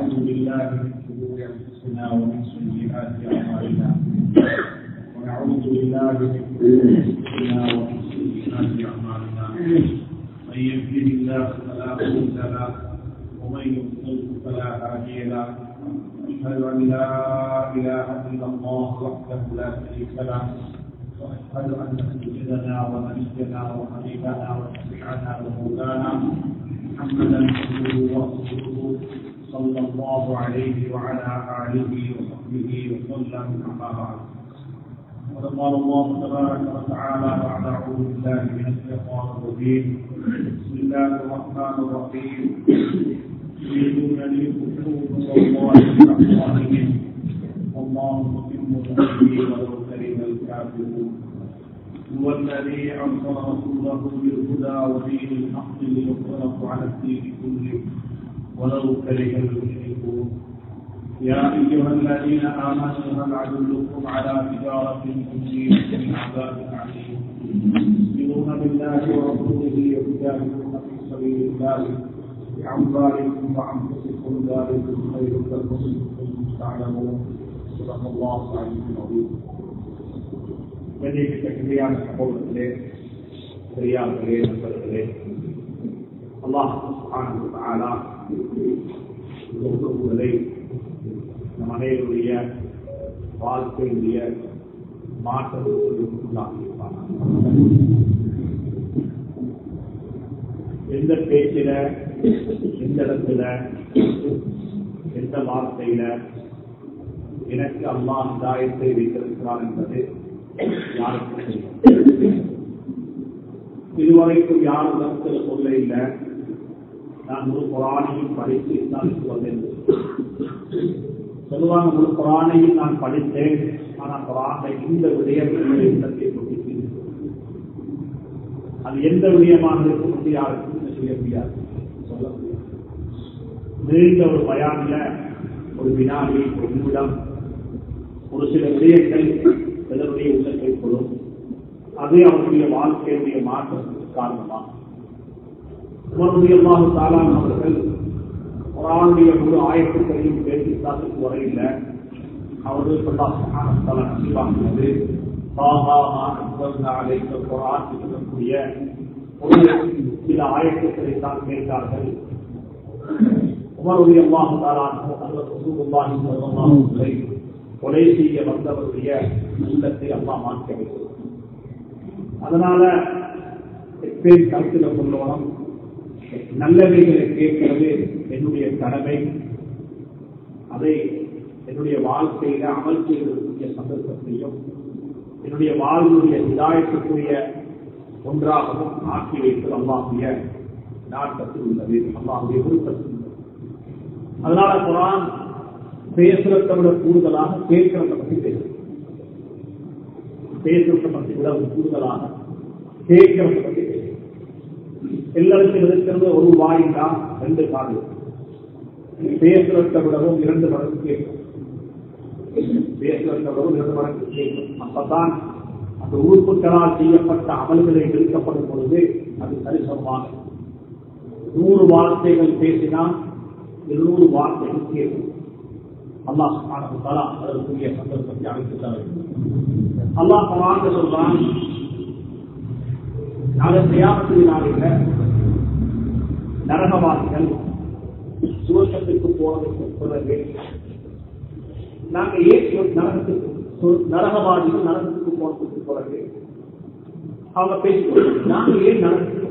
ونعوذ بالله من شرور انفسنا ومن سيئات اعمالنا ونعوذ بالله من شرور انفسنا ومن سيئات اعمالنا من يهده الله فلا مضل له ومن يضلل فلا هادي له اشهد ان لا اله الا الله وحده لا شريك له واشهد ان سيدنا ونبينا وحبيبنا وشفيعنا ومولانا محمدا عبده ورسوله صلى الله عليه وعلى اله وصحبه وسلم اما بعد وقد قال الله تبارك وتعالى بعد اعوذ بالله من الشيطان الرجيم بسم الله الرحمن الرحيم يريدون ليكفروا نور الله بافواههم والله متم نوره ولو كره الكافرون هو الذي ارسل رسوله بالهدى ودين الحق ليظهره على الدين كله ولو كره المشركون يا ايها الذين امنوا هل ادلكم على تجاره تنجيكم من عذاب عليم تؤمنون بالله ورسوله وتجاهدون في سبيل الله باموالكم وانفسكم ذلكم خير لكم ان كنتم تعلمون صدق الله العلي العظيم கண்ணியமான சகோதரர்களே பெரியார்களே நண்பர்களே அல்லாஹ் ஆனா உங்களை நம் அனைவருடைய வாழ்க்கையுடைய மாற்றத்திற்கு எந்த பேச்சில எந்த இடத்துல எந்த வார்த்தையில எனக்கு அல்லாஹ் தாயத்தை வைத்திருக்கிறார் என்பது யாருக்கும் தெரியும் இதுவரைக்கும் யாரும் கருத்தில் சொல்ல இல்லை நான் முழு குரானையும் படித்து இஸ்லாமிக்கு வந்தேன் சொல்லுவாங்க முழு குரானையும் நான் படித்தேன் ஆனால் குரானை இந்த விடயம் என்னுடைய உள்ளத்தை கொண்டிருக்கிறது அது எந்த விடயமாக இருக்கும் என்று யாருக்கும் செய்ய முடியாது சொல்ல முடியாது நீண்ட ஒரு பயானில ஒரு வினாடி ஒரு நிமிடம் ஒரு சில விடயங்கள் சிலருடைய உள்ளத்தை கொள்ளும் அது அவருடைய வாழ்க்கையுடைய மாற்றத்துக்கு காரணமாகும் உமருடைய தாலான் அவர்கள் குரானுடைய முழு ஆயத்துக்களையும் பேசி இஸ்லாத்துக்கு வரையில் அவர்கள் சொல்லாது குரான் சொல்லக்கூடிய ஒரு சில ஆயத்துக்களை தான் கேட்டார்கள் உமருடைய அல்லாஹு தாலான் கொலை செய்ய வந்தவருடைய உள்ளத்தை அம்மா மாற்ற வைக்கும் அதனால பேர் கருத்தில் கொள்ளணும் நல்லவைகளை கேட்கிறது என்னுடைய கடமை அதை என்னுடைய வாழ்க்கையில அமல் செய்வதற்குரிய சந்தர்ப்பத்தையும் என்னுடைய வாழ்வுடைய இதாயத்துக்குரிய ஒன்றாகவும் ஆக்கி வைப்பது அம்மாவுடைய நாட்டத்தில் உள்ளது அம்மாவுடைய விருப்பத்தில் உள்ளது அதனால குரான் பேசுறதை விட கூடுதலாக கேட்கிறத பற்றி பேசும் பேசுறத பற்றி விட கூடுதலாக கேட்கிறத பற்றி பேசும் எல்லாருக்கும் இருக்கிறது ஒரு வாய் தான் ரெண்டு காது பேசுறதை விடவும் இரண்டு மடங்கு கேட்கும் பேசுறதை விடவும் இரண்டு மடங்கு கேட்கும் அப்பதான் அந்த உறுப்புகளால் செய்யப்பட்ட அமல்களை நிறுத்தப்படும் பொழுது அது சரிசமமாக நூறு வார்த்தைகள் பேசினால் இருநூறு வார்த்தைகள் கேட்கும் அல்லாஹ் சுப்ஹானஹு அதற்குரிய சந்தர்ப்பத்தை அமைத்து தர அல்லாஹ் குரான் சொல்றான் நாளை தியாகத்தின் நாளில் நரகவாதிகள் சுவர்க்கத்திற்கு போவதற்கு பிறகு நாங்க ஏன் நரகத்துக்கு நரகவாதிகள் நரகத்துக்கு போவதற்கு பிறகு அவங்க பேசிக்கொள்ளும் நாங்க ஏன் நரகத்துக்கு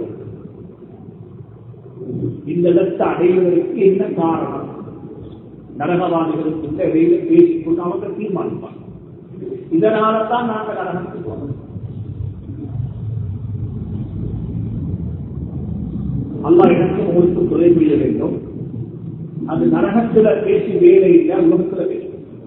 இந்த இடத்தை அடைவதற்கு என்ன காரணம் நரகவாதிகளுக்கு இந்த இடையில பேசிக்கொண்டு அவங்க தீர்மானிப்பாங்க இதனால தான் நாங்கள் நரகத்துக்கு போனோம் அல்லா எனக்கு உங்களுக்கு துறை புரிய வேண்டும் அது நரகத்துல பேசி வேலை இல்லை உலகத்துல பேசும்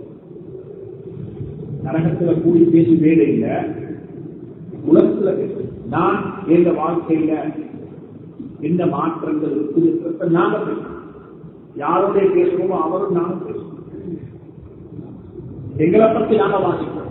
நரகத்துல கூடி பேசி வேலை இல்லை உலகத்துல பேசும் நான் எந்த வாழ்க்கையில என்ன மாற்றங்கள் இருக்குது நாங்க பேசுவோம் யாருடைய பேசுவோமோ அவரும் நானும் பேசுவோம் எங்களை பத்தி நாங்க வாசிப்போம்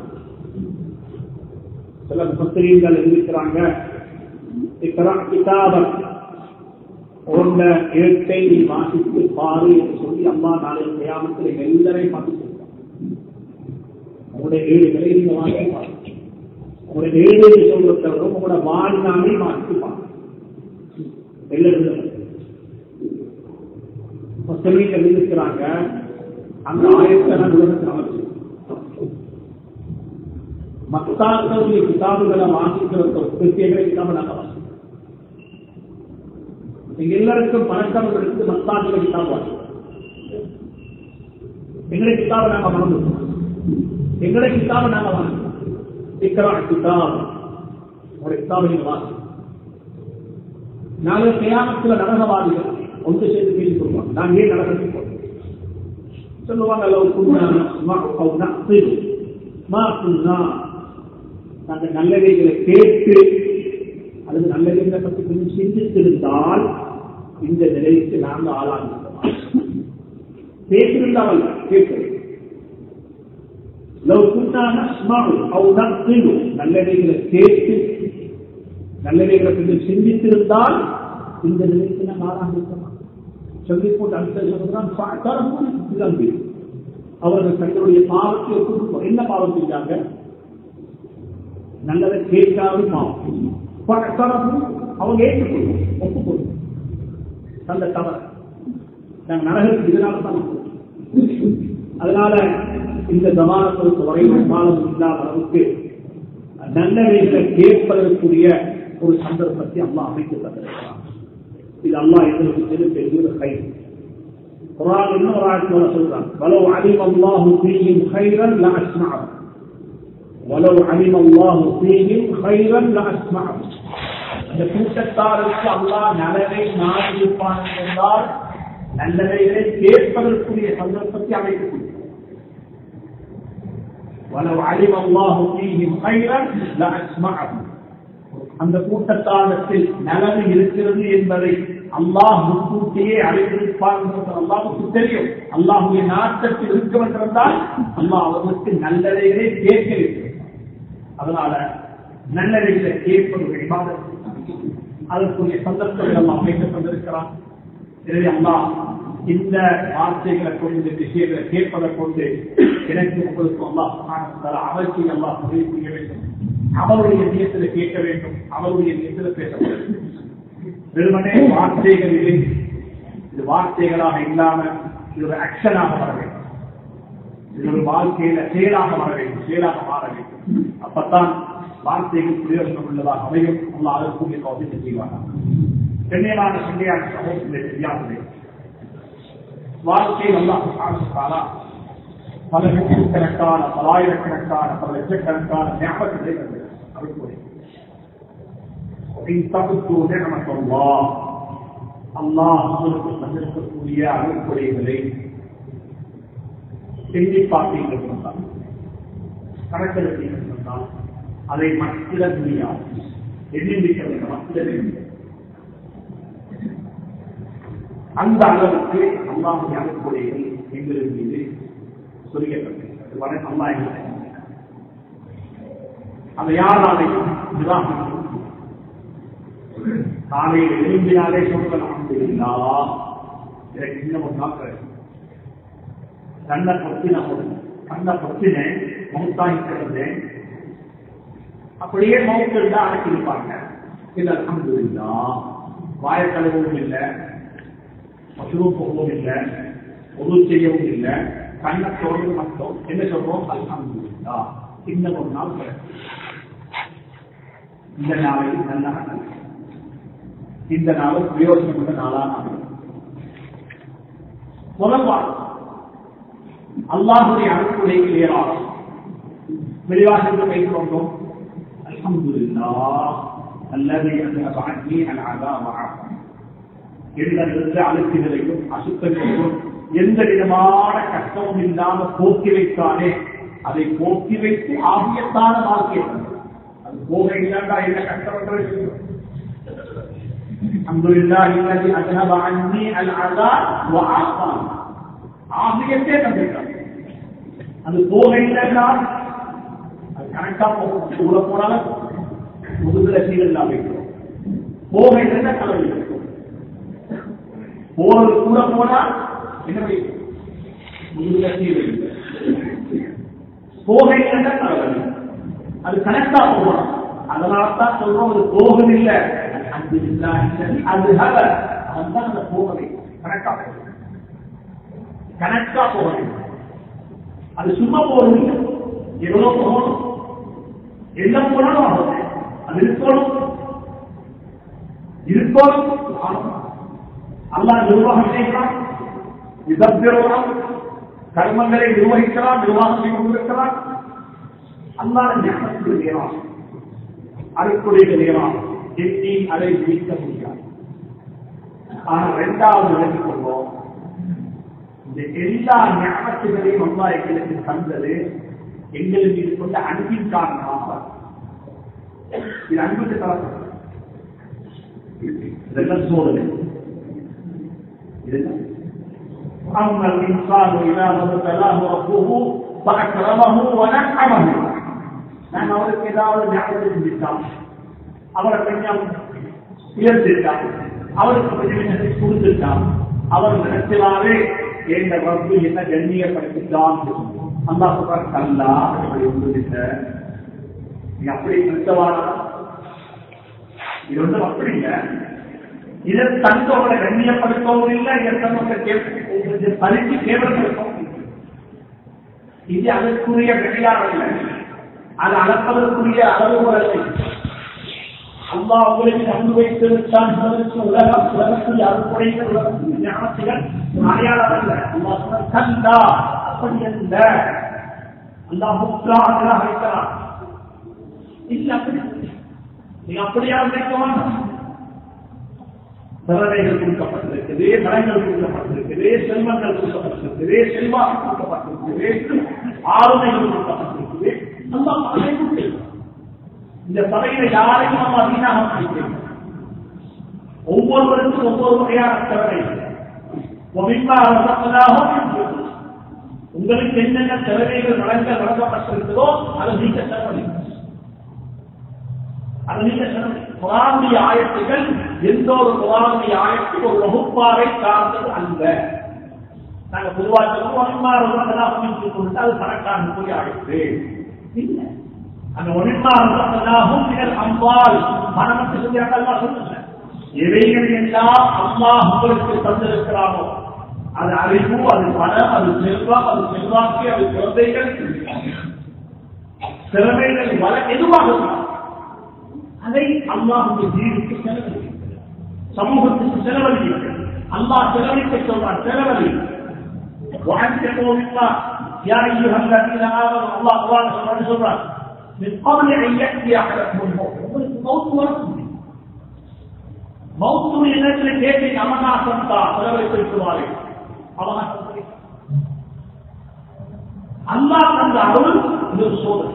சில முப்பத்திரீங்கள் எழுதிக்கிறாங்க கிதாபம் உன்ன ஏட்டை நீ வாசித்து பாரு என்று சொல்லி அம்மா நாளை கியாமத்தில் எல்லாரையும் பார்த்து சொல்லுவான் உங்களுடைய ஏடுகளை நீங்க வாசித்து பாருங்க உங்களுடைய ஏடு சொல்றத உங்களோட வாழ்நாளை வாசித்து பாருங்க எல்லாரும் முஸ்லீம்கள் இருக்கிறாங்க அந்த ஆயத்தை நான் உலகத்தில் அமைச்சு மத்தாக்களுடைய கிதாபுகளை வாசிக்கிற பிரத்யேக கிதாபை நாங்கள் வாசிக்கிறோம் எங்க எல்லாருக்கும் பணக்கம் இருக்கு மத்தாக்களை கிதாப் வாசிக்கிறோம் எங்களை கிதாபை நாங்கள் மறந்துட்டோம் எங்களை கிதாபை நாங்கள் வாசிக்கிறோம் இக்கரா கிதாப் உங்களுடைய கிதாபை நீங்க வாசிக்கிறோம் நாங்கள் கியாமத்தில் நரகவாதிகள் ஒன்று சேர்ந்து பேசி சொல்லுவாங்க நான் ஏன் நரகத்துக்கு போறேன் சொல்லுவாங்க லவ் குன்னா நஸ்மஉ அவ் நஅ்கில் மா குன்னா நாங்க நல்லவைகளை கேட்டு அல்லது நல்லவைகளை பற்றி கொஞ்சம் சிந்தித்திருந்தால் இந்த நிலைக்கு நாங்கள் ஆளாகிருக்கிறோம் பேசியிருந்தால் கேட்கிறோம் லவ் குன்னா நஸ்மஉ அவ் நஅ்கில் நல்லவைகளை கேட்டு நல்லவைகளை கொஞ்சம் சிந்தித்திருந்தால் இந்த நிலைக்கு நாம் ஆளாகிருக்கிறோம் சொல்லி போட்டு அடுத்த சொல்றான் அவர்கள் தங்களுடைய பாவத்தை ஒப்புக்கொள்ளும் என்ன பாவம் செஞ்சாங்க நல்லதை கேட்காது பாவம் அவங்க ஏற்றுக்கொள்ளும் ஒப்புக்கொள்ளும் அந்த தவறு நாங்கள் நரகத்துக்கு எதிராக தான் அதனால இந்த சமாளத்திற்கு வரையும் காலம் இல்லாத அளவுக்கு நல்லவைகளை கேட்பதற்குரிய ஒரு சந்தர்ப்பத்தை அம்மா அமைத்து தந்திருக்கிறார் இது அல்லா எங்களுக்கு பெரிய கை குரான் இன்னும் ஒரு ஆட்சியோட சொல்றான் வலவு அலிம் அல்லாஹு ஃபீஹிம் خيرًا لأسمعهم ولو علم الله فيهم خيرا لأسمعهم அந்த கூட்டத்தாருக்கு அல்லாஹ் நலனை நாடியிருப்பான் என்றால் நல்லவைகளை கேட்பதற்குரிய சந்தர்ப்பத்தை அமைத்துக் கொடுத்தார் ولو علم الله فيهم خيرا لأسمعهم அந்த கூட்டத்தாரத்தில் நலவு இருக்கிறது என்பதை அல்லாஹ் முன்கூட்டியே அறிவிப்பார் என்பது அல்லாஹுக்கு தெரியும் அல்லாஹுடைய நாட்டத்தில் இருக்க வேண்டியிருந்தால் அல்லாஹ் அவர்களுக்கு நல்லதைகளே கேட்க வேண்டும் அதனால நல்லவைகளை கேட்பது வழிபாடு அதற்குரிய சந்தர்ப்பங்கள் எல்லாம் அமைத்துக் கொண்டிருக்கிறான் எனவே அல்லாஹ் இந்த வார்த்தைகளை கொண்டு இந்த விஷயங்களை கேட்பதை கொண்டு எனக்கு உங்களுக்கு அல்லாஹ் அமைச்சி அல்லாஹ் உதவி செய்ய வேண்டும் அவருடைய நியத்தில் கேட்க வேண்டும் அவருடைய நியத்தில் பேச வேண்டும் வெறுமனே வார்த்தைகளிலே இது வார்த்தைகளாக இல்லாம இது ஒரு ஆக்ஷனாக வர வேண்டும் இது ஒரு வாழ்க்கையில செயலாக வர வேண்டும் செயலாக மாற வேண்டும் அப்பத்தான் வார்த்தைகள் பிரயோஜனம் உள்ளதாக அமையும் அல்ல அதற்குரிய கௌசியத்தை செய்வாங்க சென்னையிலான சென்னையான சமூகத்திலே தெரியாதது வாழ்க்கை நல்லா காலா பல நூற்றுக்கணக்கான பலாயிரக்கணக்கான பல லட்சக்கணக்கான ஞாபகங்களை அவருக்கு அல்லாஹ் உங்களுக்கு தந்திருக்கக்கூடிய அருட்கொடைகளை செஞ்சு பார்த்தீர்கள் சொன்னால் கணக்கெடுத்தீர்கள் சொன்னால் அதை மத்திட முடியாது எண்ணிக்க வேண்டும் மத்திடவே முடியாது அந்த அளவுக்கு அல்லாஹுடைய அருட்கொடைகள் எங்களின் மீது சொல்லிக்கப்பட்டிருக்கிறது வரை அல்லாஹ் அதை யாராலையும் நிராகரிக்க காலையில் எழும்பினாலே சொல்லலாம் இல்லா எனக்கு இன்னும் ஒரு நாள் கண்ணை பத்தின கண்ணை பத்தின மௌத்தாய் கிடந்தேன் அப்படியே மௌத்தில் தான் அடக்கியிருப்பாங்க இது அலமது இல்லா வாயக்கழுவும் இல்லை மசுரும் போகவும் இல்லை பொது செய்யவும் இல்லை கண்ணை தோறது மட்டும் என்ன சொல்றோம் அலமது இல்லா இன்னும் ஒரு நாள் கிடைக்கும் இந்த நாளைக்கு நல்ல நாள் இந்த நாள் பிரயோஜனம் உள்ள நாளா நாள் முதல் வாழ் அல்லாஹுடைய அனுப்புடையில் ஏறாகும் விரிவாக என்று வைக்கிறோம் அல்ஹம்துலில்லா அல்லது அந்த பாக்கி அல்லாதா எண்ணிலிருந்து அழுக்குகளையும் அசுத்தங்களையும் எந்த விதமான கஷ்டமும் இல்லாம போக்கி வைத்தானே அதை போக்கி வைத்து ஆகியத்தான வாழ்க்கை அது போக இல்லாண்டா என்ன கஷ்டம் என்று الحمد لله الذي اذهب عني العذاب وعافاني ஆசியத்தே தந்திருக்காங்க அது போக இல்லைன்னா அது கணக்கா போகும் உள்ள போனாலும் முதுகுல சீரல் வைக்கிறோம் போக இல்லைன்னா கலவை இருக்கும் போறது கூட போனா என்ன செய்யும்? முதுகுல தீவு போகைங்க தலைவலி அது கணக்கா போகணும் அதனால தான் சொல்றோம் அது போகம் இல்ல அது இல்ல, அது ஹல அதுதான் அந்த போகவை கணக்கா போகணும். கணக்கா போகணும் அது சும்மா போகணும் இல்லை. எவ்வளவு போகணும் என்ன போனாலும் ஆகும். அது இருக்கணும் இருக்கணும் ஆகும். அல்லாஹ் நிர்வாகம் செய்கிறான் இதப்பிறான் கர்மங்களை நிர்வகிக்கிறான் நிர்வாகம் செய்து கொண்டிருக்கிறான் அல்லாத ஞானத்துக்கு நேரம் அருக்குடைய நேரம் எண்ணி அதை மீட்க முடியாது ஆனால் இரண்டாவது விளங்கிக் கொள்வோம் இந்த எல்லா ஞானத்துகளையும் அல்லா எங்களுக்கு தந்தது எங்களுக்கு இது கொண்ட அன்பின் காரணமாக இது அன்புக்கு தரப்பட்டது இதெல்லாம் சோதனை இதெல்லாம் أما الإنسان إذا ما ابتلاه ربه فأكرمه ونعمه நான் அவருக்கு ஏதாவது ஞாபகம் செஞ்சுட்டான் அவரை கொஞ்சம் உயர்த்திட்டான் அவருக்கு கொஞ்சம் கொடுத்துட்டான் அவர் நினைச்சாலே எந்த ரப்பு என்ன கண்ணியப்படுத்திட்டான் அந்த சொல்றார் கல்லா அப்படி ஒன்று நீ அப்படி நிறுத்தவானா இது ஒன்றும் அப்படி இல்லை இதை தந்தவங்களை கண்ணியப்படுத்தவும் இல்லை எத்தனை பறித்து கேவலப்படுத்தவும் இல்லை. இது அதற்குரிய கிடையாது இல்லை அது அளப்பதற்குரிய அளவுகள் அல்ல அல்லா உங்களுக்கு அன்பு வைத்து விட்டான் என்பதற்கு உலகம் உலகத்தில் அறுப்புடைய உலகத்தில் ஞானத்திகள் அடையாளம் அல்ல அல்லா சொன்ன கண்டா அப்படி அல்ல அல்லா முற்றாக வைக்கிறான் இல்லை அப்படி நீங்க அப்படியா வைக்க வேண்டாம் திறமைகள் கொடுக்கப்பட்டிருக்குது மரங்கள் கொடுக்கப்பட்டிருக்குது செல்வங்கள் கொடுக்கப்பட்டிருக்குது செல்வாக்கு கொடுக்கப்பட்டிருக்குது ஆளுமைகள் கொடுக்கப்பட்டிருக்குது நம்ம அதை கொடுத்திருக்கோம். இந்த சபையில யாரையும் நம்ம அதிகமாக பிடிக்கிறோம் ஒவ்வொருவருக்கும் ஒவ்வொரு வகையான திறமை ஒமின்மா ரசப்பதாகவும் உங்களுக்கு என்னென்ன திறமைகள் வழங்க வழங்கப்பட்டிருக்கிறதோ அதை நீங்க செலவழிங்க அது நீங்க செலவழி குரானுடைய ஆயத்துகள் எந்த ஒரு குரானுடைய ஆயத்துக்கு ஒரு வகுப்பாரை சார்ந்தது அல்ல நாங்க பொதுவாக சொல்லுவோம் அது பணக்காரனுக்குரிய ஆயத்து இல்லை அந்த ஒளிமாறும் அம்பால் மனமத்து சொல்லியாக்கல்லா சொல்லுங்க எவைகள் எல்லாம் அல்லாஹ் உங்களுக்கு தந்திருக்கிறானோ அது அறிவு அது பணம் அது செல்வம் அது செல்வாக்கு அது குழந்தைகள் திறமைகள் வள எதுவாக இருந்தாலும் அதை அல்லாஹுடைய ஜீவிக்கு செலவழிக்கிறது சமூகத்துக்கு செலவழிக்கிறது அல்லாஹ் செலவழிக்க சொல்றான் செலவழி وأنفقوا مما يا أيها الذين آمنوا الله قرآن سبحانه சொல்றான் من قبل أن يأتي أحدكم الموت உங்களுக்கு மௌத் வரும் மௌத்துடைய நேரத்தில் கேட்டு அவகாசம் தான் செலவழித்திருக்கிறாரே அவகாசம் அல்லாஹ் தந்த அருள் இது ஒரு சோதனை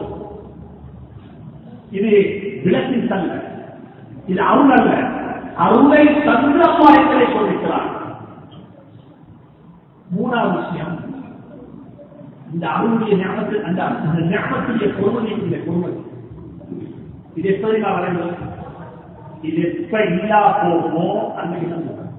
இது விளக்கின் தல்ல இது அருள் அல்ல அருளை தந்த அம்மாயங்களை சொல்லிக்கிறார் மூணாவது விஷயம் இந்த அருளுடைய ஞாபகத்தில் அந்த அந்த ஞாபகத்துடைய பொறுமதி இந்த பொறுமதி இது எப்படி நான் வரைந்தது இது எப்ப இல்லா போகுமோ அன்னைக்கு தான் வரும்.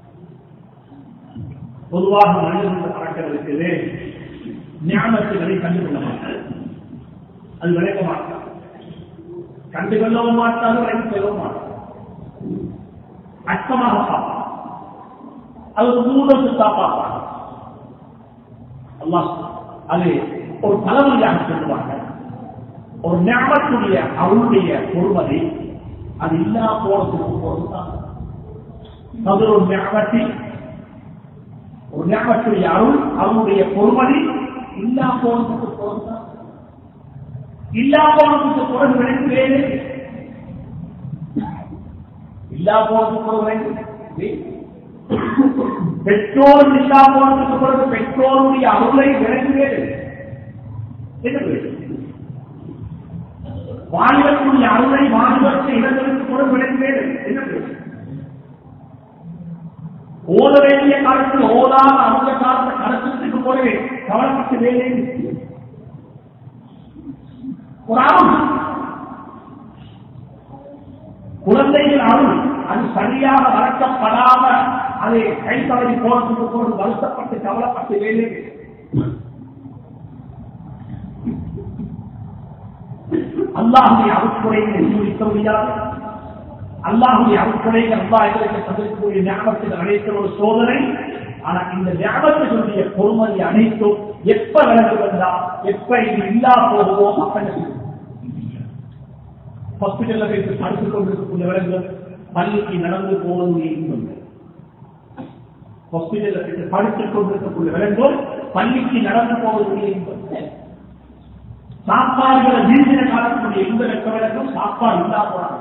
பொதுவாக மனிதர்கள் பழக்கம் இருக்குது ஞாபகத்துகளை கண்டுகொள்ள மாட்டார் அது விளைக்க மாட்டார் கண்டுகொள்ளவும் மாட்டார் விளைக்க செல்லவும் மாட்டார் அச்சமாக பார்ப்பார் அது மூலத்து பார்ப்பார் அல்லாஹ் அது ஒரு பலவழியாக சொல்லுவாங்க ஒரு ஞாபகத்துடைய அவருடைய பொறுமதி அது இல்லா போறதுக்கு பொறுத்தான் அது ஒரு ஞாபகத்தி ஒரு ஞாபகத்துடைய அருள் அவருடைய பொறுமதி இல்லா போறதுக்கு பொறுத்தான் இல்லா போனதுக்கு பிறகு விளைக்கிறேன் இல்லா போனதுக்கு பிறகு விளைக்கிறேன் பெற்றோர் இல்லா போனதுக்கு பிறகு பெற்றோருடைய அருளை விளங்குவேன் வாலிபத்துடைய அருளை வாலிபத்தை இடங்களுக்கு பிறகு விளங்குவேன் என்ன ஓத வேண்டிய காலத்தில் ஓதாத அந்த காலத்தை கடத்தத்துக்கு போய் கவனப்பட்டு வேலை குரான் குழந்தைகள் அருள் அது சரியாக வளர்க்கப்படாம அதை கை தவறி போறதுக்கு போறது வருத்தப்பட்டு கவலைப்பட்டு வேலை அல்லாஹுடைய அருட்குறைகளை சூழிக்க முடியாது அல்லாஹுடைய அருட்குறைகள் அல்லா எங்களுக்கு தந்திருக்கக்கூடிய ஞாபகத்தில் அனைத்த ஒரு சோதனை ஆனா இந்த ஞாபகத்தினுடைய பொறுமதி அனைத்தும் எப்ப விளக்கு வந்தா எப்ப இது இல்லா போகுமோ அப்ப ஹாஸ்பிட்டல்ல போய் படுத்துக் கொண்டிருக்கக்கூடிய விலங்குகள் பள்ளிக்கு நடந்து போவதுடைய இன்பம் ஹாஸ்பிட்டல்ல போய் படுத்துக் கொண்டிருக்கக்கூடிய விலங்குகள் பள்ளிக்கு நடந்து போவதுடைய இன்பம் சாப்பாடுகளை வீழ்ச்சின காலக்கூடிய இந்த வெக்க விளக்கம் சாப்பாடு இல்லா போறாங்க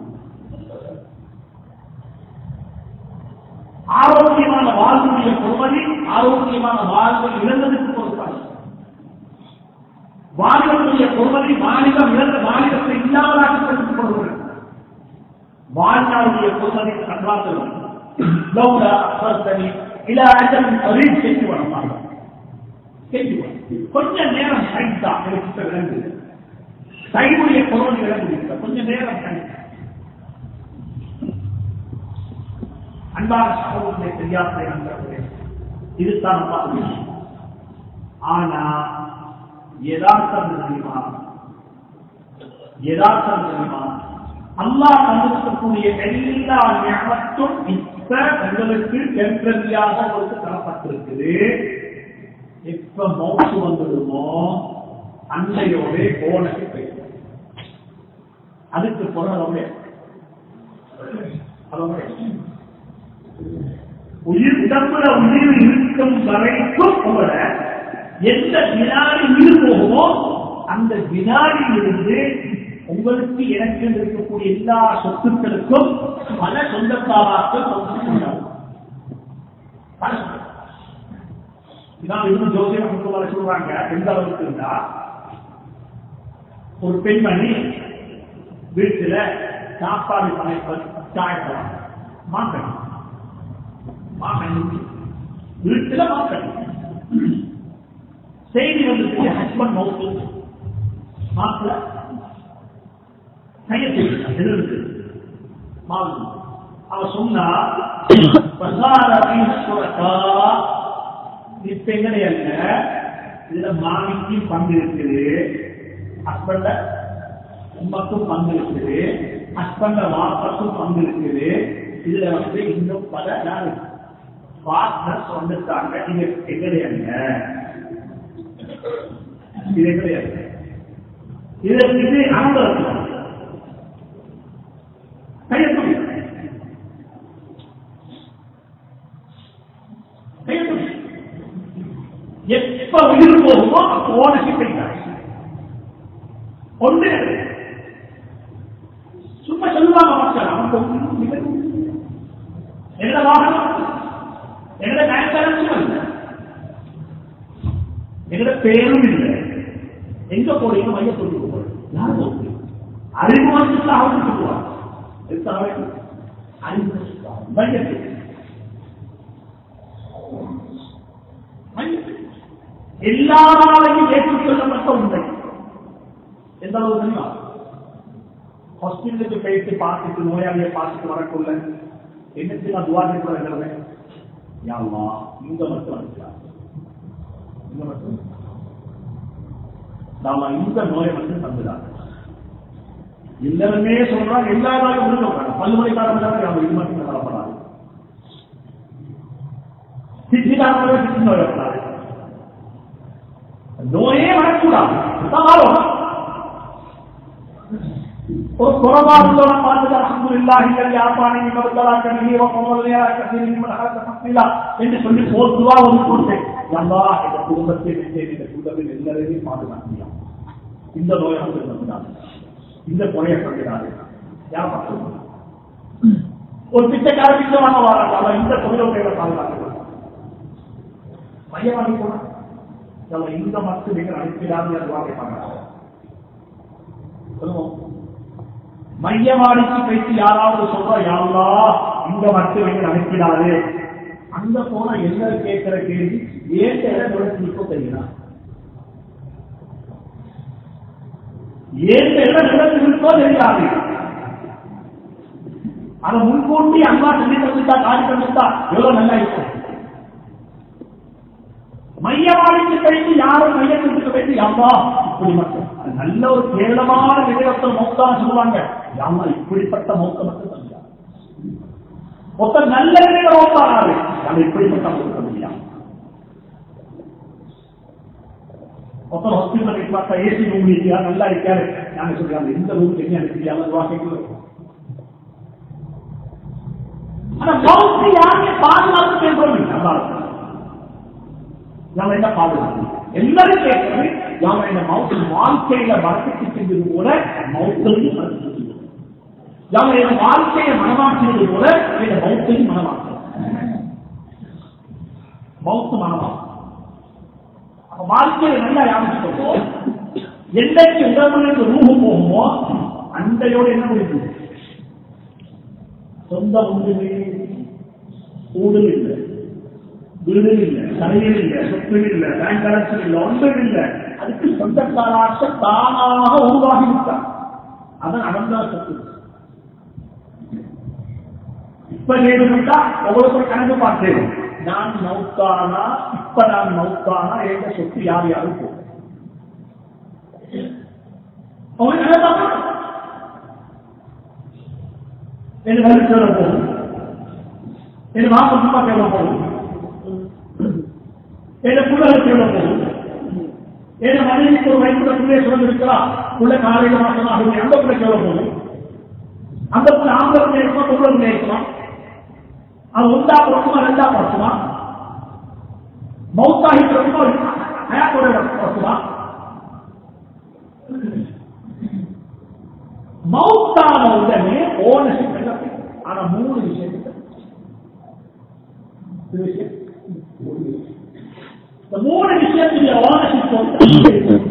ஆரோக்கியமான வாழ்வுடைய பொறுமதி ஆரோக்கியமான வாழ்வை இழந்ததுக்கு பொறுப்பாங்க வாலிபத்துடைய பொறுமதி வாலிபம் இழந்த வாலிபத்தை இல்லாமலாக்கப்படுத்திக் கொள்கிறது வாழ்நாளுடைய பொறுமதி கன்றார்கள் லௌலா அசர்த்தனி இல அஜல் அரீப் செஞ்சு வரப்பாங்க கொஞ்ச நேரம் சைத்தா எனக்கு விளங்கு சைவுடைய பொருள் விளங்கு கொஞ்ச நேரம் சைத்தா அன்பான சகோதரனை தெரியாத நண்பர்களே இதுதான் பார்க்கிறேன் ஆனா யதார்த்தம் தெரியுமா யதார்த்தம் தெரியுமா அல்லாஹ் தந்திருக்கக்கூடிய எல்லா ஞாபகத்தும் இப்ப எங்களுக்கு டெம்பரரியாக உங்களுக்கு தரப்பட்டிருக்குது எப்ப மௌத்து வந்துடுமோ அன்னையோட போனக்கு போயிடும் அதுக்கு பிறகு அதோட உயிர் உடம்புல உயிர் இருக்கும் வரைக்கும் கூட எந்த வினாடி உயிர் போகுமோ அந்த வினாடியிலிருந்து உங்களுக்கு எனக்கு இருக்கக்கூடிய எல்லா சொத்துக்களுக்கும் பல சொந்தக்காராக்கள் இதான் இன்னும் ஜோசியம் முத்துமாரி சொல்றாங்க எந்த அளவுக்கு இருந்தா ஒரு பெண்மணி வீட்டுல சாப்பாடு சமைப்பது சாயப்படம் மாற்றணும் மாற்றணும் வீட்டுல மாற்றணும் செய்தி வந்து ஹஸ்பண்ட் மவுத்து மாற்ற கைய எதிர்த்து மாவு அவ சொன்னா இப்ப எங்கடைய அல்ல இதுல மாமிக்கும் பங்கு இருக்குது ஹஸ்பண்ட உமக்கும் பங்கு இருக்குது ஹஸ்பண்ட வாப்பக்கும் பங்கு இருக்குது இதுல வந்து இன்னும் பல யாரு பார்ட்னர்ஸ் வந்துட்டாங்க இது எங்கடைய அல்ல இது எங்கடைய அல்ல இது இது அனுபவம் கையெழுத்து எப்ப உயிர் போகுமோ அப்ப ஓனர்ஷிப் ஒன்று சும்மா சொல்லுவாங்க மக்கள் அவனுக்கு எந்த வாகனம் எங்கட பேங்க் அல்ல எங்கட பேரும் இல்லை எங்க போறீங்க மைய சொல்லி போறோம் யார் போகுது அறிவு வந்து அவருக்கு சொல்லுவாங்க அறிவு மையத்துக்கு எல்லாராலையும் ஏற்றுக்கொள்ளப்பட்ட உண்மை எந்த அளவு தெரியுமா ஹாஸ்பிட்டலுக்கு போயிட்டு பார்த்துட்டு நோயாளியை பார்த்துட்டு வரக்குள்ள என்னத்துக்கு நான் துவாரி கூட இருக்கிறேன் யாமா இந்த மட்டும் அனுப்பிக்கலாம் இந்த மட்டும் நாம இந்த நோயை மட்டும் தந்துடாங்க எல்லாருமே சொல்றாங்க எல்லா நாளும் ஒண்ணு சொல்றாங்க பல்லுமணிக்காரன் நம்ம இது மட்டும் வரப்படாது சித்திகாரங்களே சித்தி நோய் வரப்படாது நோயே வரக்கூடாது ஒரு குறவாதுள்ளவன பார்த்துட்டு அல்ஹம்துலில்லாஹி அல்லி ஆப்பானி மபத்தலா கனிஹி வ கமலியா கதீரி மின் ஹலக தஃபீலா என்று சொல்லி போதுவா ஒரு கொடுத்தேன் அல்லாஹ் இந்த குடும்பத்தை வெற்றி இந்த குடும்பத்தில் எல்லாரையும் பாதுகாக்கலாம் இந்த நோயை வந்து வந்தாங்க இந்த குறையை சொல்கிறாரு யார் பார்த்து ஒரு பிச்சைக்கார பிச்சைவாங்க வராங்க அவன் இந்த தொழிலை பாதுகாக்கலாம் மையவாடி போனா நம்ம இந்த மக்கள் நீங்கள் அனுப்பிடாது என்று கேட்பாங்க சொல்லுவோம் மையவாடிக்கு பேசி யாராவது சொல்றா யாருலா இந்த மக்கள் நீங்கள் அனுப்பிடாது அங்க போனா என்ன கேட்கிற கேள்வி ஏன் நிலத்திற்கோ தெரியுதா ஏன் நிலத்திற்கோ தெரியாது அதை முன்கூட்டி அம்மா சொல்லி தந்துட்டா காட்டி தந்துட்டா எவ்வளவு நல்லா இருக்கும் மையவாடிக்கு கழித்து யாரும் மையத்துக்கு கழித்து அம்மா இப்படி மட்டும் அது நல்ல ஒரு கேவலமான விதத்தை மௌத்தான் சொல்லுவாங்க அம்மா இப்படிப்பட்ட மௌத்த மட்டும் தந்தா மொத்த நல்ல நிலையில மௌத்தானாரு நம்ம இப்படிப்பட்ட மௌத்த முடியாது மொத்தம் ஹாஸ்பிட்டல் பார்த்தா ஏசி ரூம் இருக்கியா நல்லா இருக்காரு நாங்க சொல்றாங்க இந்த ரூம் என்ன எனக்கு வாசிக்கு ஆனா மௌத்து யாருமே பாதுகாப்பு கேட்கிறோம் நல்லா இருக்கும் நாம என்ன பாதுகாப்பு எல்லாரும் கேட்கிறது நாம இந்த மௌத்து வாழ்க்கையில வளர்த்து செஞ்சது போல மௌத்தையும் வளர்த்து நாம இந்த வாழ்க்கையை மனமாக்கியது போல இந்த மௌத்தையும் மனமாக்கும் மௌத்து மனமாக்கும் அப்ப வாழ்க்கையை நல்லா யாமிச்சுக்கோ என்னைக்கு உடம்புலேருந்து ரூபு போகுமோ அண்டையோடு என்ன முடியும் சொந்த ஒன்றுமே கூடல் இல்லை வீடு இல்லை சமையல் இல்லை சொத்து இல்லை பேங்க் கலெக்ஷன் இல்லை ஒன்றும் இல்லை அதுக்கு சொந்தக்காராட்ச தானாக உருவாகி விட்டார் அதன் அடர்ந்தா சொத்து இப்ப நேருட்டா ஒவ்வொரு கணக்கு பார்த்தேன் நான் மௌத்தானா இப்ப நான் மௌத்தானா என்ற சொத்து யார் யாரும் போகும் அவன் என்ன பார்க்கணும் என் வழி சொல்ல போகும் என் மாப்ப சும்மா கேள்வ போகும் என் பிள்ளைகள் கேள்வ போகும் என் மனைவிக்கு ஒரு வயசுல பிள்ளைய சுரந்திருக்கிறா உள்ள காலையில மாசமாக அந்த பிள்ளை கேள்வ போகும் அந்த பிள்ளை ஆம்பளை பிள்ளை இருக்குமா பொம்பளை பிள்ளை இருக்குமா அது ஒன்றா பிறக்குமா ரெண்டா பிறக்குமா மௌத்தாகி பிறக்குமா ஹயாத்தோட பிறக்குமா மௌத்தான உடனே ஓனர்ஷிப் எல்லாம் ஆனா மூணு விஷயத்துக்கு இது விஷயம். இந்த மூணு விஷயத்துடைய ஓனர்ஷிப்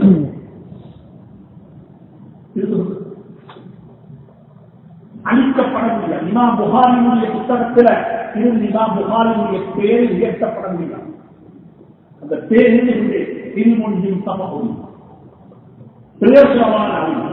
அழிக்கப்பட முடியாது இமா புகாரினுடைய புத்தகத்தில் இருந்து இமா புகாரினுடைய பேர் உயர்த்தப்பட முடியாது அந்த பேரினுடைய திருமொழியும் சமூகம் பிரயோசனமான அறிவு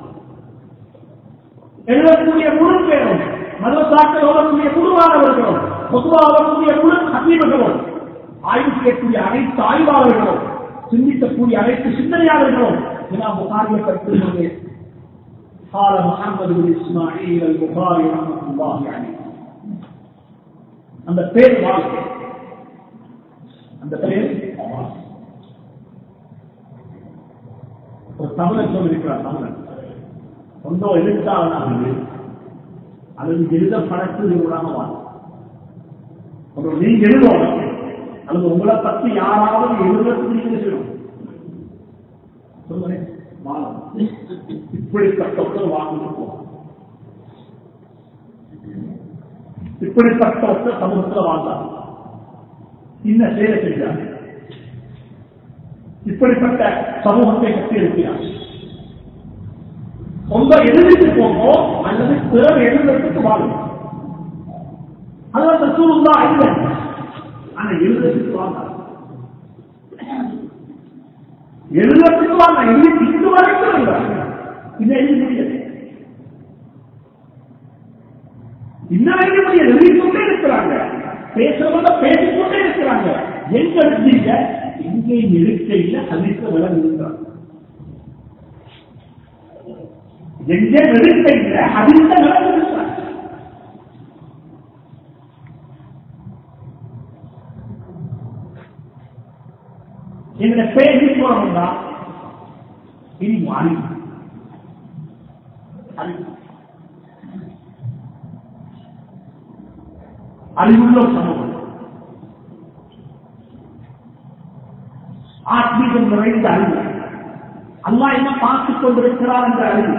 எழுதக்கூடிய முழு பேரும் மதசாக்கள் வரக்கூடிய முழுவானவர்களும் பொதுவாக வரக்கூடிய முழு ஹசீபர்களும் ஆய்வு செய்யக்கூடிய அனைத்து ஆய்வாளர்களும் சிந்திக்கக்கூடிய அனைத்து சிந்தனையாளர்களும் இமாம் புகாரியை கருத்து قال محمد بن اسماعيل البخاري رحمه الله عليه அந்த பேர் வாழ்க்கை அந்த பேர் ஒரு தமிழன் சொல்லியிருக்கிறார் தமிழன் சொந்தம் எழுத்தாளனாக அல்லது எழுதப்படத்து விடாம வாழ் நீங்க எழுதணும் அல்லது உங்களை பத்தி யாராவது எழுதுறதுக்கு நீங்க செய்யணும் சொல்லுங்க வாழும் இப்படிப்பட்ட வாங்கிட்டு போகும் இப்படிப்பட்ட சமூகத்தில் வாழ்ந்தார் இன்ன சேவை செஞ்சார் இப்படிப்பட்ட சமூகத்தை கட்டி இருக்கிறார் சொந்த எழுதிட்டு போகும் அல்லது பிறர் எழுதுறதுக்கு வாழும் அதான் சூழ்நிலை இல்லை ஆனா எழுதுறதுக்கு வாழ்ந்தார் எழுதுறதுக்கு வாங்க எழுதி இன்று வரைக்கும் இருந்தாங்க இன்னும் எழுத முடியாது இன்னும் எழுத முடியாது எழுதிக்கொண்டே இருக்கிறாங்க பேசுறவங்க பேசிக்கொண்டே இருக்கிறாங்க எங்க எழுதிங்க எங்கேயும் எழுக்கையில் அதிக விலங்கு இருக்கிறாங்க எங்கே எழுக்கையில் அதிக விலங்கு இருக்கிறாங்க எங்களை பேசி போறோம்னா இனி மாறி அறிவுள்ள சமூகம் ஆத்மீகம் நிறைந்த அறிவு அல்லா என்ன பார்த்துக் கொண்டிருக்கிறார் என்ற அறிவு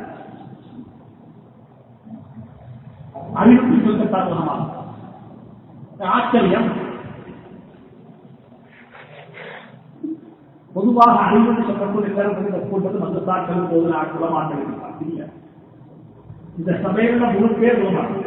அறிவுக்கு சொல்லத்தான் ஆச்சரியம் பொதுவாக அறிவுன்னு சொல்லக்கூடிய எல்லாரும் கூட்டத்தில் மதத்தாக்கள் போது நான் சொல்ல மாட்டேன் இல்லை இந்த சபையில மூணு பேர் சொல்ல மாட்டேன்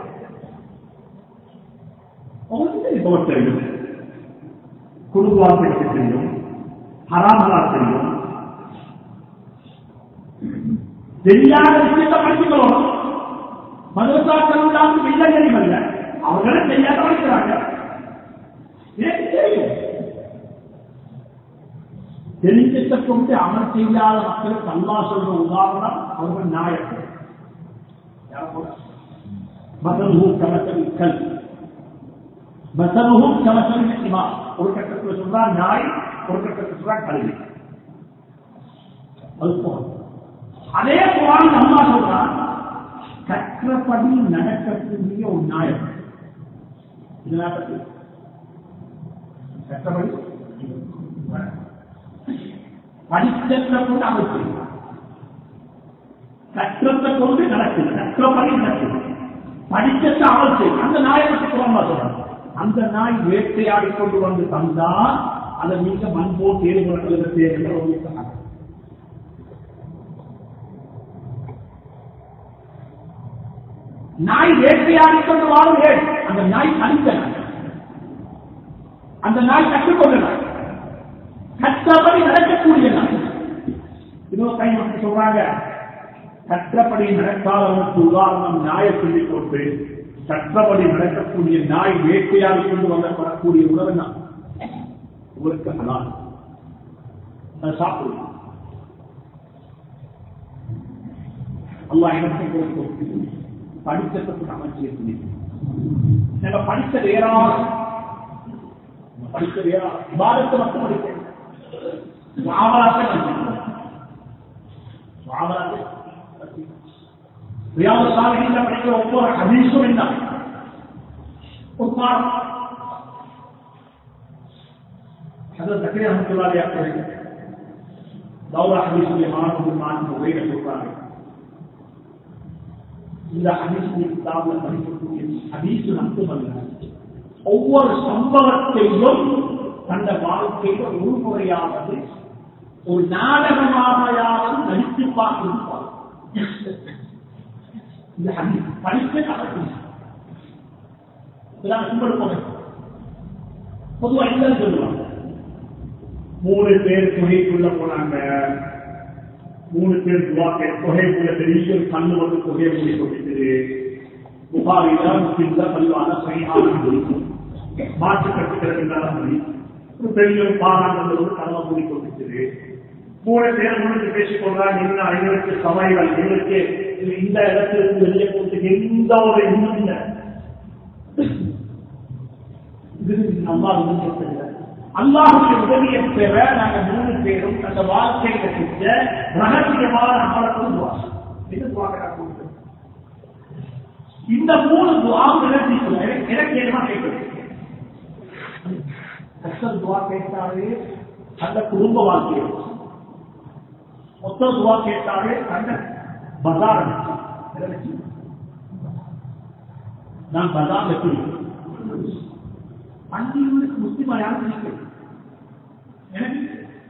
உங்களுக்கு தெரியும் குடும்பவாசலுக்கு தெரியும் ஹராமலா தெரியும் தெரியாத விஷயத்தை படிச்சுக்கணும் மதரசாக்கள் தான் இல்லங்கரிகள் அல்ல அவர்களும் தெரியாத படிக்கிறாங்க எனக்கு தெரியும் தெரிஞ்சத்தை கொண்டு அமல் செய்யாத மக்களுக்கு அல்லா சொல்ற உதாரணம் அவர்கள் நாயகம் மதனுகு கமசல் கல் மசனுகு கமசல் இமா ஒரு கட்டத்தில் சொல்றா நாய் ஒரு கட்டத்தில் சொல்றா கல்வி அது போல அதே குரான் அம்மா சொல்றான் கற்றபடி நடக்கக்கூடிய ஒரு நாயகம் இதனால கற்றபடி படித்தத்தை கொண்டு அமல் செய்வார் கற்றத்தை கொண்டு நடக்குது கற்றபடி நடக்குது படித்தத்தை அமல் செய்யும் அந்த நாயகத்தை குரமா சொல்றாங்க அந்த நாய் வேட்டையாடி கொண்டு வந்து தந்தால் அதை நீங்க மண் போட்டு ஏழுமுறை தேர்தல் நாய் வேட்டையாடி கொண்டு வாழும் ஏழு அந்த நாய் படித்த நாய் அந்த நாய் கற்றுக்கொண்ட நாய் கற்றபடி நடக்கக்கூடிய நாய் இன்னொரு கை மட்டும் சொல்றாங்க கற்றபடி நடக்காதவனுக்கு உதாரணம் நாயை சொல்லிக் கொண்டு கற்றபடி நடக்கக்கூடிய நாய் வேட்டையாடி கொண்டு வந்து வரக்கூடிய உணவு தான் உங்களுக்கு அதான் சாப்பிடுவோம் அல்லா இடத்தை கொடுத்து படித்ததுக்கு அமைச்சு நம்ம படித்தது ஏராளம் படித்தது ஏராளம் விவாதத்தை மட்டும் படித்தேன் சுவாமலாத்தை படித்தேன் சுவாமலாத்தை ரியாத சாலையில் படிக்கிற ஒவ்வொரு ஹதீஸும் என்ன ஒரு பாடம் அது தக்கரே அஹமத்துல்லாலே அப்படி தௌரா ஹதீஸுடைய மாணவர்கள் மாநில உரையில சொல்றாங்க இந்த ஹதீஸுடைய கிதாபில் படிக்கக்கூடிய ஹதீஸு மட்டுமல்ல ஒவ்வொரு சம்பவத்தையும் தந்த வாழ்க்கையில ஒரு முறையாவது ஒரு நாடகமாகையாவது நடித்து பார்த்திருப்பார் இந்த ஹதீஸ் படிக்க நடக்கும் இதெல்லாம் கும்பிடுவோம் பொதுவா இல்லைன்னு சொல்லுவாங்க மூணு பேர் குகைக்குள்ள போனாங்க மூணு பேர் துவாக்க குகைக்குள்ள பெரிய ஒரு கண்ணு வந்து குகையை மூடி கொண்டிருக்குது புகாரில முஸ்லிம்ல பல்வான சைனான மாற்று கட்டுக்கிறதுனால மொழி ஒரு பெரிய ஒரு பாராங்க வந்து கனவை மூடி கொண்டிருக்குது மூணு பேர் முடிஞ்சு பேசிக் கொள்றாங்க என்ன எங்களுக்கு சமையல் எங்களுக்கு இந்த இடத்திலிருந்து வெளியே போட்டு எந்த ஒரு இன்னும் இல்லை அம்மா சொல்லுங்க அல்லாஹுடைய உதவியை பெற நாங்க மூணு பேரும் அந்த வாழ்க்கையில செஞ்ச ரகசியமான அமலத்தும் இந்த மூணு துவாவும் எனக்கு என்னமா கேட்குது கஷ்டம் துவா கேட்டாலே அந்த குடும்ப வாழ்க்கை மொத்த துவா கேட்டாலே அந்த பஜார் நான் பஜார் எப்படி அந்நியர்களுக்கு முஸ்லிமா யாரும் இல்லை எனக்கு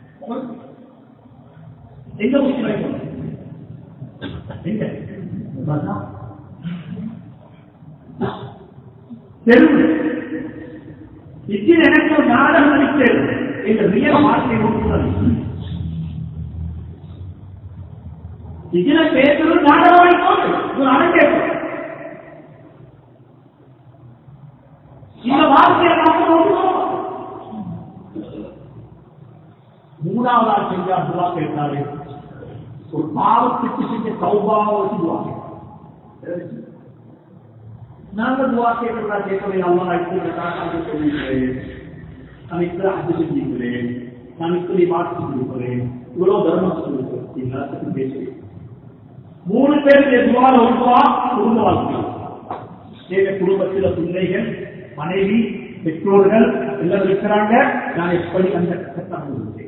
எங்க முஸ்லிம் எங்க தெருவு இதில் எனக்கு ஒரு நாடகம் நடித்தேன் இந்த ரியல் வார்த்தை ஒன்றுதான் இதுல பேசுறது நாடகம் வைக்கோடு ஒரு அடங்கேற்கும் இந்த வார்த்தையை நாம் மூணாவதா செஞ்சா துவா கேட்டாரு ஒரு பாவத்துக்கு செஞ்ச சௌபாவை துவா நாங்க துவா கேட்கிறதா கேட்கவே அம்மா இப்படி காட்டாக சொல்லிக்கிறேன் நான் இப்படி அது செஞ்சுக்கிறேன் நான் இப்படி மாற்றி கொடுக்கிறேன் இவ்வளவு தர்மம் சொல்லிக்கிறேன் எல்லாத்துக்கும் பேசுகிறேன் மூணு பேருக்கு துவா ஒரு துவா குடும்ப வாழ்க்கை எங்க குடும்பத்தில் பிள்ளைகள் மனைவி பெற்றோர்கள் எல்லாம் இருக்கிறாங்க நான் எப்படி அந்த கட்டத்தை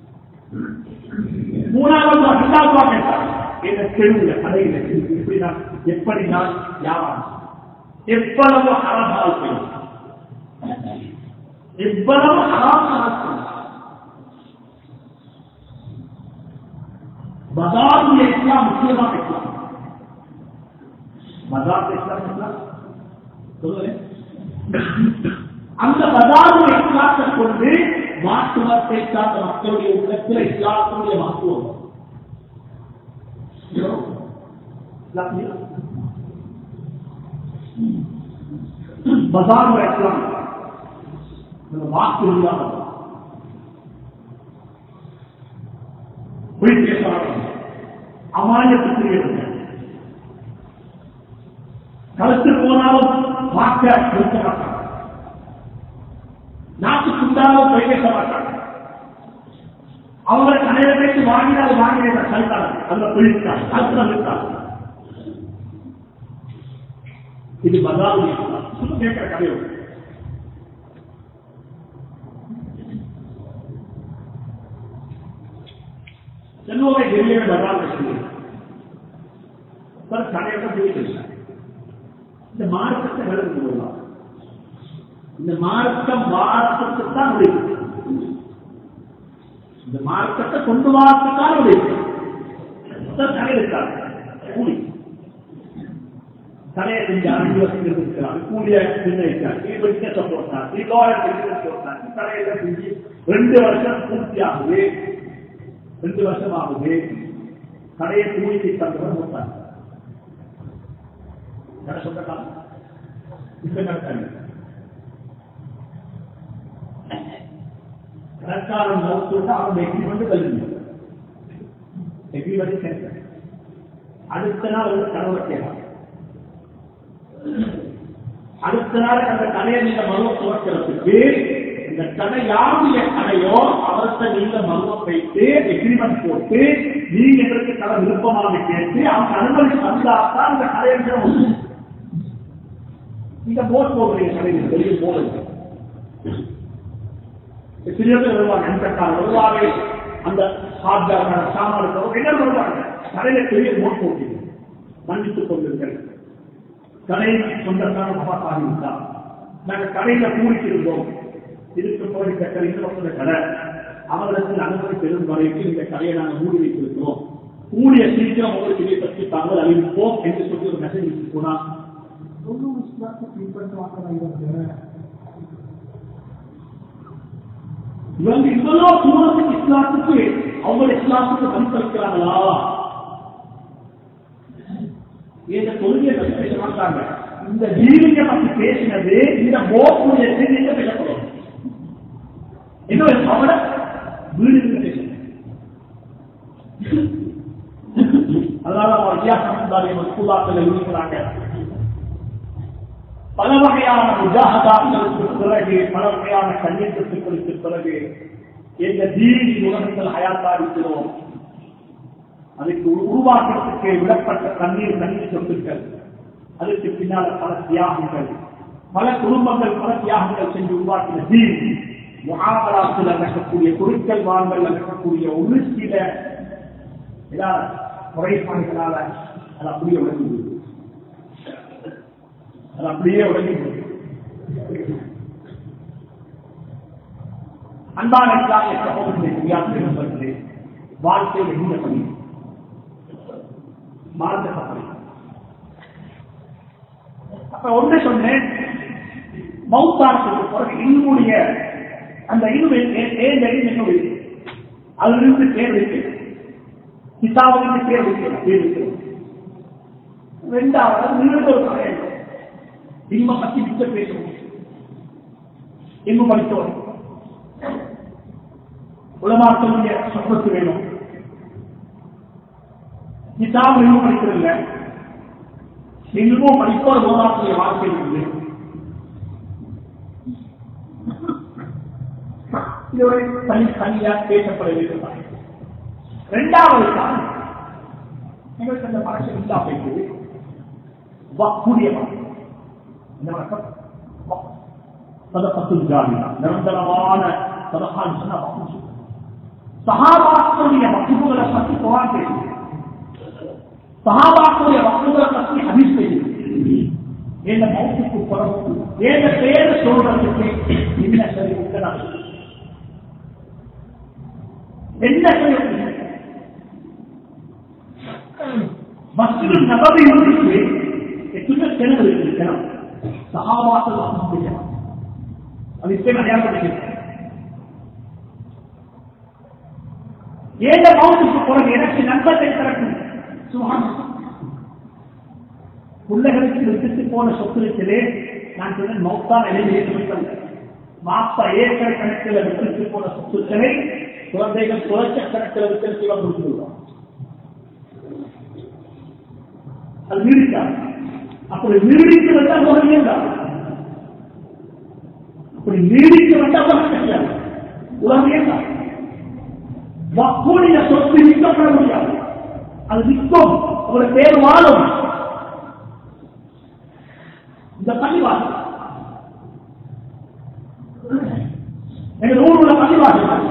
மூணாவது அல்லாஹ் கேட்டார் என்ற தெருவுல கடையில எப்படி நான் எப்படி நான் யாரும் எவ்வளவு அறமால் எவ்வளவு அறாமல் பதாருடைய இஸ்லாம் முக்கியமாக இஸ்லாம் பதார் இஸ்லாம் இஸ்லாம் சொல்லுவேன் அந்த பதாரு இஸ்லாத்தை கொண்டு மாற்று மதத்தை சார்ந்த மக்களுடைய உள்ளத்தில் இஸ்லாத்தினுடைய மகத்துவம் பசார் வைக்கலாம் வாக்கு இல்லாம பொய் பேசலாம் அமானியத்துக்குரியவர்கள் கருத்து போனாலும் வாக்க நிறுத்த மாட்டாங்க நாட்டுக்கு உண்டாலும் பொய் பேச மாட்டாங்க அவங்களை கடையில பேசி வாங்கினால் வாங்கினதை கழித்தாங்க அந்த பொழித்தாங்க கருத்துல நிறுத்தாங்க இது பதாவுடைய சும்மா கேட்கிற கதையோடு செல்வரை வெளியே வராமல் சொல்லுங்க கடையோட போயிட்டு இந்த மார்க்கத்தை விளக்கு கொள்ளலாம் இந்த மார்க்கம் வாரத்துக்கு தான் உடையுது இந்த மார்க்கத்தை கொண்டு வாரத்துக்கான உடையுது கடை இருக்காங்க கூலி கடையை செஞ்சு அஞ்சு வருஷம் இருக்கிறார் கூலிய நிர்ணயித்தார் நீ பிசினஸ் போட்டார் நீ லாயர் பிசினஸ் போட்டார் நீ கடையில செஞ்சு ரெண்டு வருஷம் பூர்த்தி ஆகுது ரெண்டு வருஷம் ஆகுது கடையை கூலிக்கு தந்தவர் போட்டார் கடை சொந்தக்காரன் இப்ப நடத்தாங்க கடைக்காரன் மருத்துவத்தை அவருடைய எக்ரிமெண்ட் கல்வி எக்ரிமெண்ட் சேர்த்த அடுத்த நாள் வந்து கடவுளை கேட்கலாம் அடுத்த நாள் அந்த கடையை நீங்க மருவம் துவக்கிறதுக்கு இந்த கடை யாருடைய கடையோ அவர்கிட்ட நீங்க மருவம் வைத்து எக்ரிமெண்ட் போட்டு நீங்க எங்களுக்கு கடை விருப்பமாக கேட்டு அவங்க அனுமதி தந்தாத்தான் இந்த கடையை விட நீங்க போட் போடுறீங்க கடையில் வெளியே போடுங்க சிறிய பேர் வருவாங்க எண்பத்தாறு வருவாங்க அந்த சாப்பிட்டாங்க சாமான் என்ன வருவாங்க கடையில பெரிய போட் போட்டீங்க மன்னித்துக் கொண்டிருக்கிறேன் கடை சொந்தக்கான மகாசாமி தான் நாங்க கடையில கூடிட்டு இருந்தோம் இதுக்கு போய் கட்டளை இந்த பக்கம் கடை அவர்களுக்கு அனுமதி பெறும் வரைக்கும் இந்த கடையை நாங்கள் மூடி வைத்திருக்கிறோம் கூடிய சீக்கிரம் உங்களுக்கு இதை பற்றி தாங்கள் அறிவிப்போம் என்று சொல்லி ஒரு மெசேஜ் போனா இவங்க இவ்வளவு தூரத்துக்கு இஸ்லாத்துக்கு அவங்க இஸ்லாத்துக்கு மதிப்பளிக்கிறாங்களா இந்த கொள்கையை பற்றி பேச மாட்டாங்க இந்த ஜீவிக்க பற்றி பேசினது இந்த போக்குடைய நீங்க பேசப்படும் இன்னும் அவட வீடு பேசணும் அதனால அவர் ஐயா சமந்தாரிய மசூலாக்கள் இருக்கிறாங்க பல வகையான முஜாகதாக்களுக்கு பிறகு பல வகையான கண்ணியத்துக்களுக்கு பிறகு இந்த தீனி உலகத்தில் ஹயாத்தாடிக்கிறோம் அதுக்கு உருவாக்கத்துக்கு விடப்பட்ட தண்ணீர் தண்ணீர் சொத்துக்கள் அதுக்கு பின்னால பல தியாகங்கள் பல குடும்பங்கள் பல தியாகங்கள் சென்று உருவாக்கின தீன் முகாமலாத்தில் நடக்கக்கூடிய குழுக்கள் வாங்கல் நடக்கக்கூடிய ஒரு சில குறைபாடுகளால அது அப்படியே உடங்கி அது அப்படியே உடங்கி அன்பான இஸ்லாமிய சகோதரர்களை முடியாது நண்பர்களே வாழ்க்கையில் எந்த பணி மார்க்கப்படி அப்ப ஒன்று சொன்னேன் மௌத்தாரத்துக்கு பிறகு இன்னுடைய அந்த இன்பு ஏன் என்னுடைய அதிலிருந்து பேர் இருக்கு கிதாபிலிருந்து பேர் இருக்கு பேர் இருக்கு ரெண்டாவது நீண்ட ஒரு கதை இன்ப பத்தி மிச்ச பேசணும் இன்பு படித்தோம் உலமாக்களுடைய சொற்பத்து வேணும் கிதாப் இன்னும் படிக்கிறதில்ல இன்னமும் படிப்போர் உலமாக்களுடைய வாழ்க்கை இருக்குது இது ஒரு தனி தனியா பேசப்பட வேண்டும் இரண்டாவது தான் எங்களுக்கு அந்த பழக்கம் இல்லா போயிட்டு கூடிய இந்த வணக்கம் சதப்பத்து ஜாமியா நிரந்தரமான சதகான் சொன்ன வக்கு சகாபாக்களுடைய வக்குகளை பற்றி குரான் பேசுது சகாபாக்களுடைய வக்குகளை பற்றி ஹதீஸ் பேசுது எந்த மௌத்துக்கு பிறகு எந்த பேரை சொல்றதுக்கு என்ன சரி உட்கலாம் என்ன சரி மஸ்ஜிது நபவி இருக்கு எத்தனை கிணறு இருக்கு கிணறு சகாபாக்கள் வாசம் அது இப்போ அடையாளப்படுகிறது ஏழ மௌத்துக்கு பிறகு எனக்கு நண்பத்தை திறக்கும் சுகான் பிள்ளைகளுக்கு விட்டுட்டு போன சொத்து இருக்கிறே நான் சொன்னேன் மௌத்தான் எழுதி மாப்பா ஏக்கர் கணக்கில் விட்டுட்டு போன சொத்துக்களை குழந்தைகள் குறைச்ச கணக்கில் விட்டு கொடுத்துருவோம் அது நீடிக்காது அப்படி நீடிக்க வந்தால் உலகம் இயங்காது அப்படி நீடிக்க வந்தால் உலகம் கிடையாது உலகம் இயங்காது வக்கூடிய சொத்து நிற்கப்பட முடியாது அது நிற்கும் ஒரு பேர் வாழும் இந்த பள்ளிவாசல் எங்கள் ஊருள்ள பள்ளிவாசல்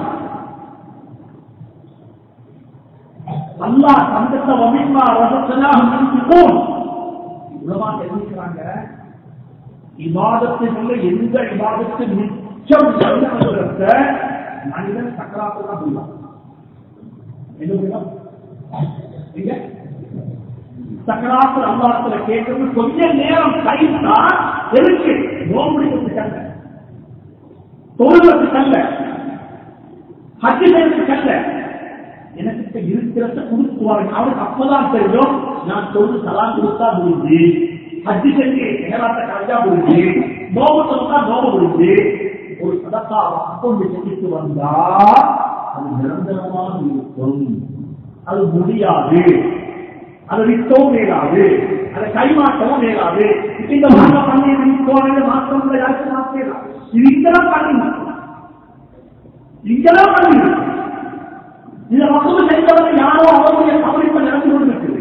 அல்லாஹ் தந்தத்த வமிமா ரசத்தனாக நினைத்துக்கோம் உலமா தெரிவிக்கிறாங்க இவாதத்தில் எந்த இவாதத்து மிச்சம் நல்ல மனிதன் சக்கராத்து தான் புரியும் என்ன புரியும் நீங்க சக்கராத்து அல்லாத்துல கேட்கறது கொஞ்ச நேரம் கைத்தா எதுக்கு நோம்புடிக்கிறதுக்கல்ல தொழுவதுக்கல்ல ஹஜ்ஜு செய்யறதுக்கல்ல எனக்கு இருக்கிறத கொடுத்துவாங்க அவனுக்கு அப்பதான் தெரியும் நான் சொல்லு சலாம் கொடுத்தா முடிஞ்சு ஹஜ்ஜு செஞ்சு நேராத்த கரைஞ்சா முடிஞ்சு நோம்பு சொன்னா நோம்பு முடிஞ்சு ஒரு சதக்கா அக்கௌண்ட் செஞ்சுட்டு வந்தா அது நிரந்தரமாக இருக்கும் அது முடியாது அது விற்கவும் மேலாது அதை கைமாற்றவும் மேலாது இப்ப இந்த மாற்ற பண்ணி போன மாற்றம் யாருக்கும் மாற்றலாம் இது இங்கெல்லாம் பண்ணி இங்கெல்லாம் பண்ணி இந்த வசூல் செய்தவரை யாரோ அவருடைய கவனிப்பை நடந்து கொண்டிருக்கிறது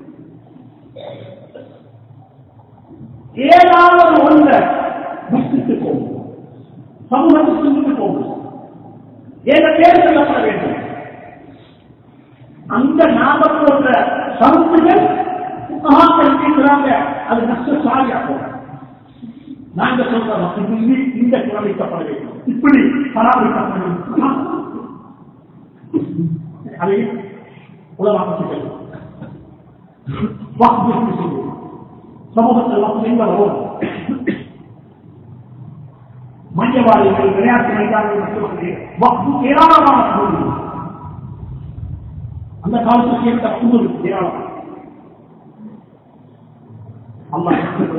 ஏதாவது ஒன்ற புஷ்டித்து போகும் சமூகத்துக்கு சென்று போகும் ஏத பேர் சொல்லப்பட வேண்டும் அந்த ஞாபகம் என்ற சருத்துகள் மகாக்கள் கேட்கிறாங்க அது நஷ்ட சாரியா போக நாங்க சொல்றோம் இது இந்த குரமிக்கப்பட வேண்டும் இப்படி பராமரிக்கப்பட வேண்டும் அதை உலகமாக வாக்கு சமூகத்தில் வாக்கு எங்க வரும் மஞ்சவாளிகள் விளையாட்டு மைதானங்கள் மட்டுமல்ல வக்கு ஏராளமான பொருள் அந்த காலத்தில் சேர்ந்த புது ஏராளம் அல்லா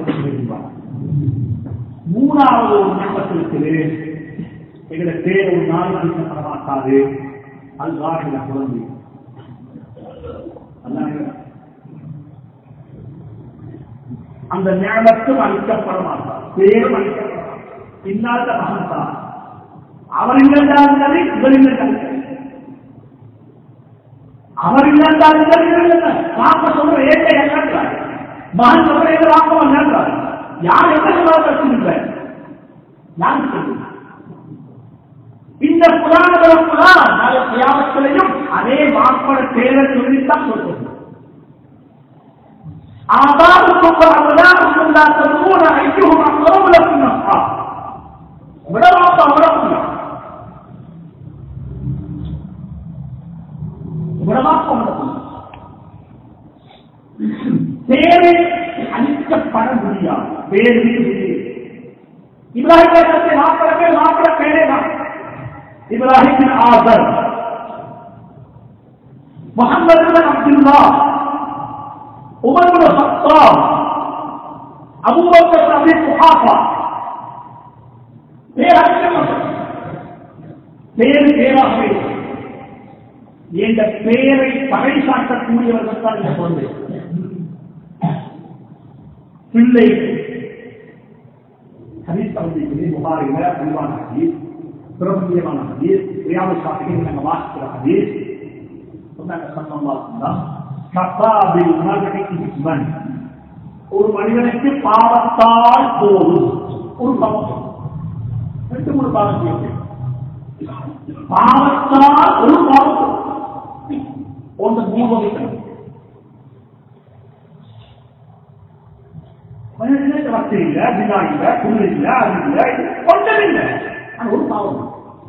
மூணாவது ஒரு நம்பத்திற்கு எங்களை பேர் ஒரு நாள் அளிக்கப்பட மாட்டாது அல்லாஹில குழந்தை அந்த ஞானத்தும் அளிக்கப்பட மாட்டார் பேரும் அளிக்கப்பட இன்னாத மகன்தான் அவர் இல்லைன்றாலும் சரி இவர் இல்லைன்றாலும் சரி அவர் இல்லைன்றாலும் சரி இவர் இல்லை பாப்ப சொல்ற ஏற்ற என்னன்றார் மகன் சொல்ற ஏற்ற வாக்கம் என்னன்றார் யார் என்ன சொல்ல கற்றுக்கிட்ட யார் சொல்லுங்க இந்த புராணங்களும் புராணம் நாளை தியாகத்திலையும் அதே மாப்பட பேரை சொல்லித்தான் சொல்றது ஆதாரத்துக்கு அவதாரம் தருவோம் ஐக்கியம் அப்புறம் விளக்குனா விடமாப்பா விடக்கூடாது விடமாப்பா விடக்கூடாது பேரை அழிக்கப்பட முடியாது பேரு இப்ராஹிம் தேசத்தை மாப்பிட பேர் மாப்பிட பேரே தான் Ibrahim Azar Muhammad Abdullah Umar Saddam Abu Bakr Abi Quhafa பேரு பேராகவே என்ற பெயரை பகை சாட்டக்கூடியவர்கள் தான் இந்த குழந்தை பிள்ளை ஹதீஸ் பகுதிக்கு புகாரில பதிவான ஹதீஸ் பிரபலியமான ஹதீஸ் ரியாவு சாப்பிட்டு நாங்கள் வாசிக்கிற ஹதீஸ் சொன்னாங்க சம்பந்தமா கத்தாபில் மகனை இஸ்மன் ஒரு மனிதனுக்கு பாவத்தால் போதும் ஒரு பாவம் ரெண்டு மூணு பாவம் செய்யும் பாவத்தால் ஒரு பாவம் ஒன்று மூவதிக்கிறது மனிதனுக்கு வசதி இல்ல வினா இல்ல குளிர் இல்ல அது இல்ல ஒன்றும் இல்லை ஆனா ஒரு பாவம்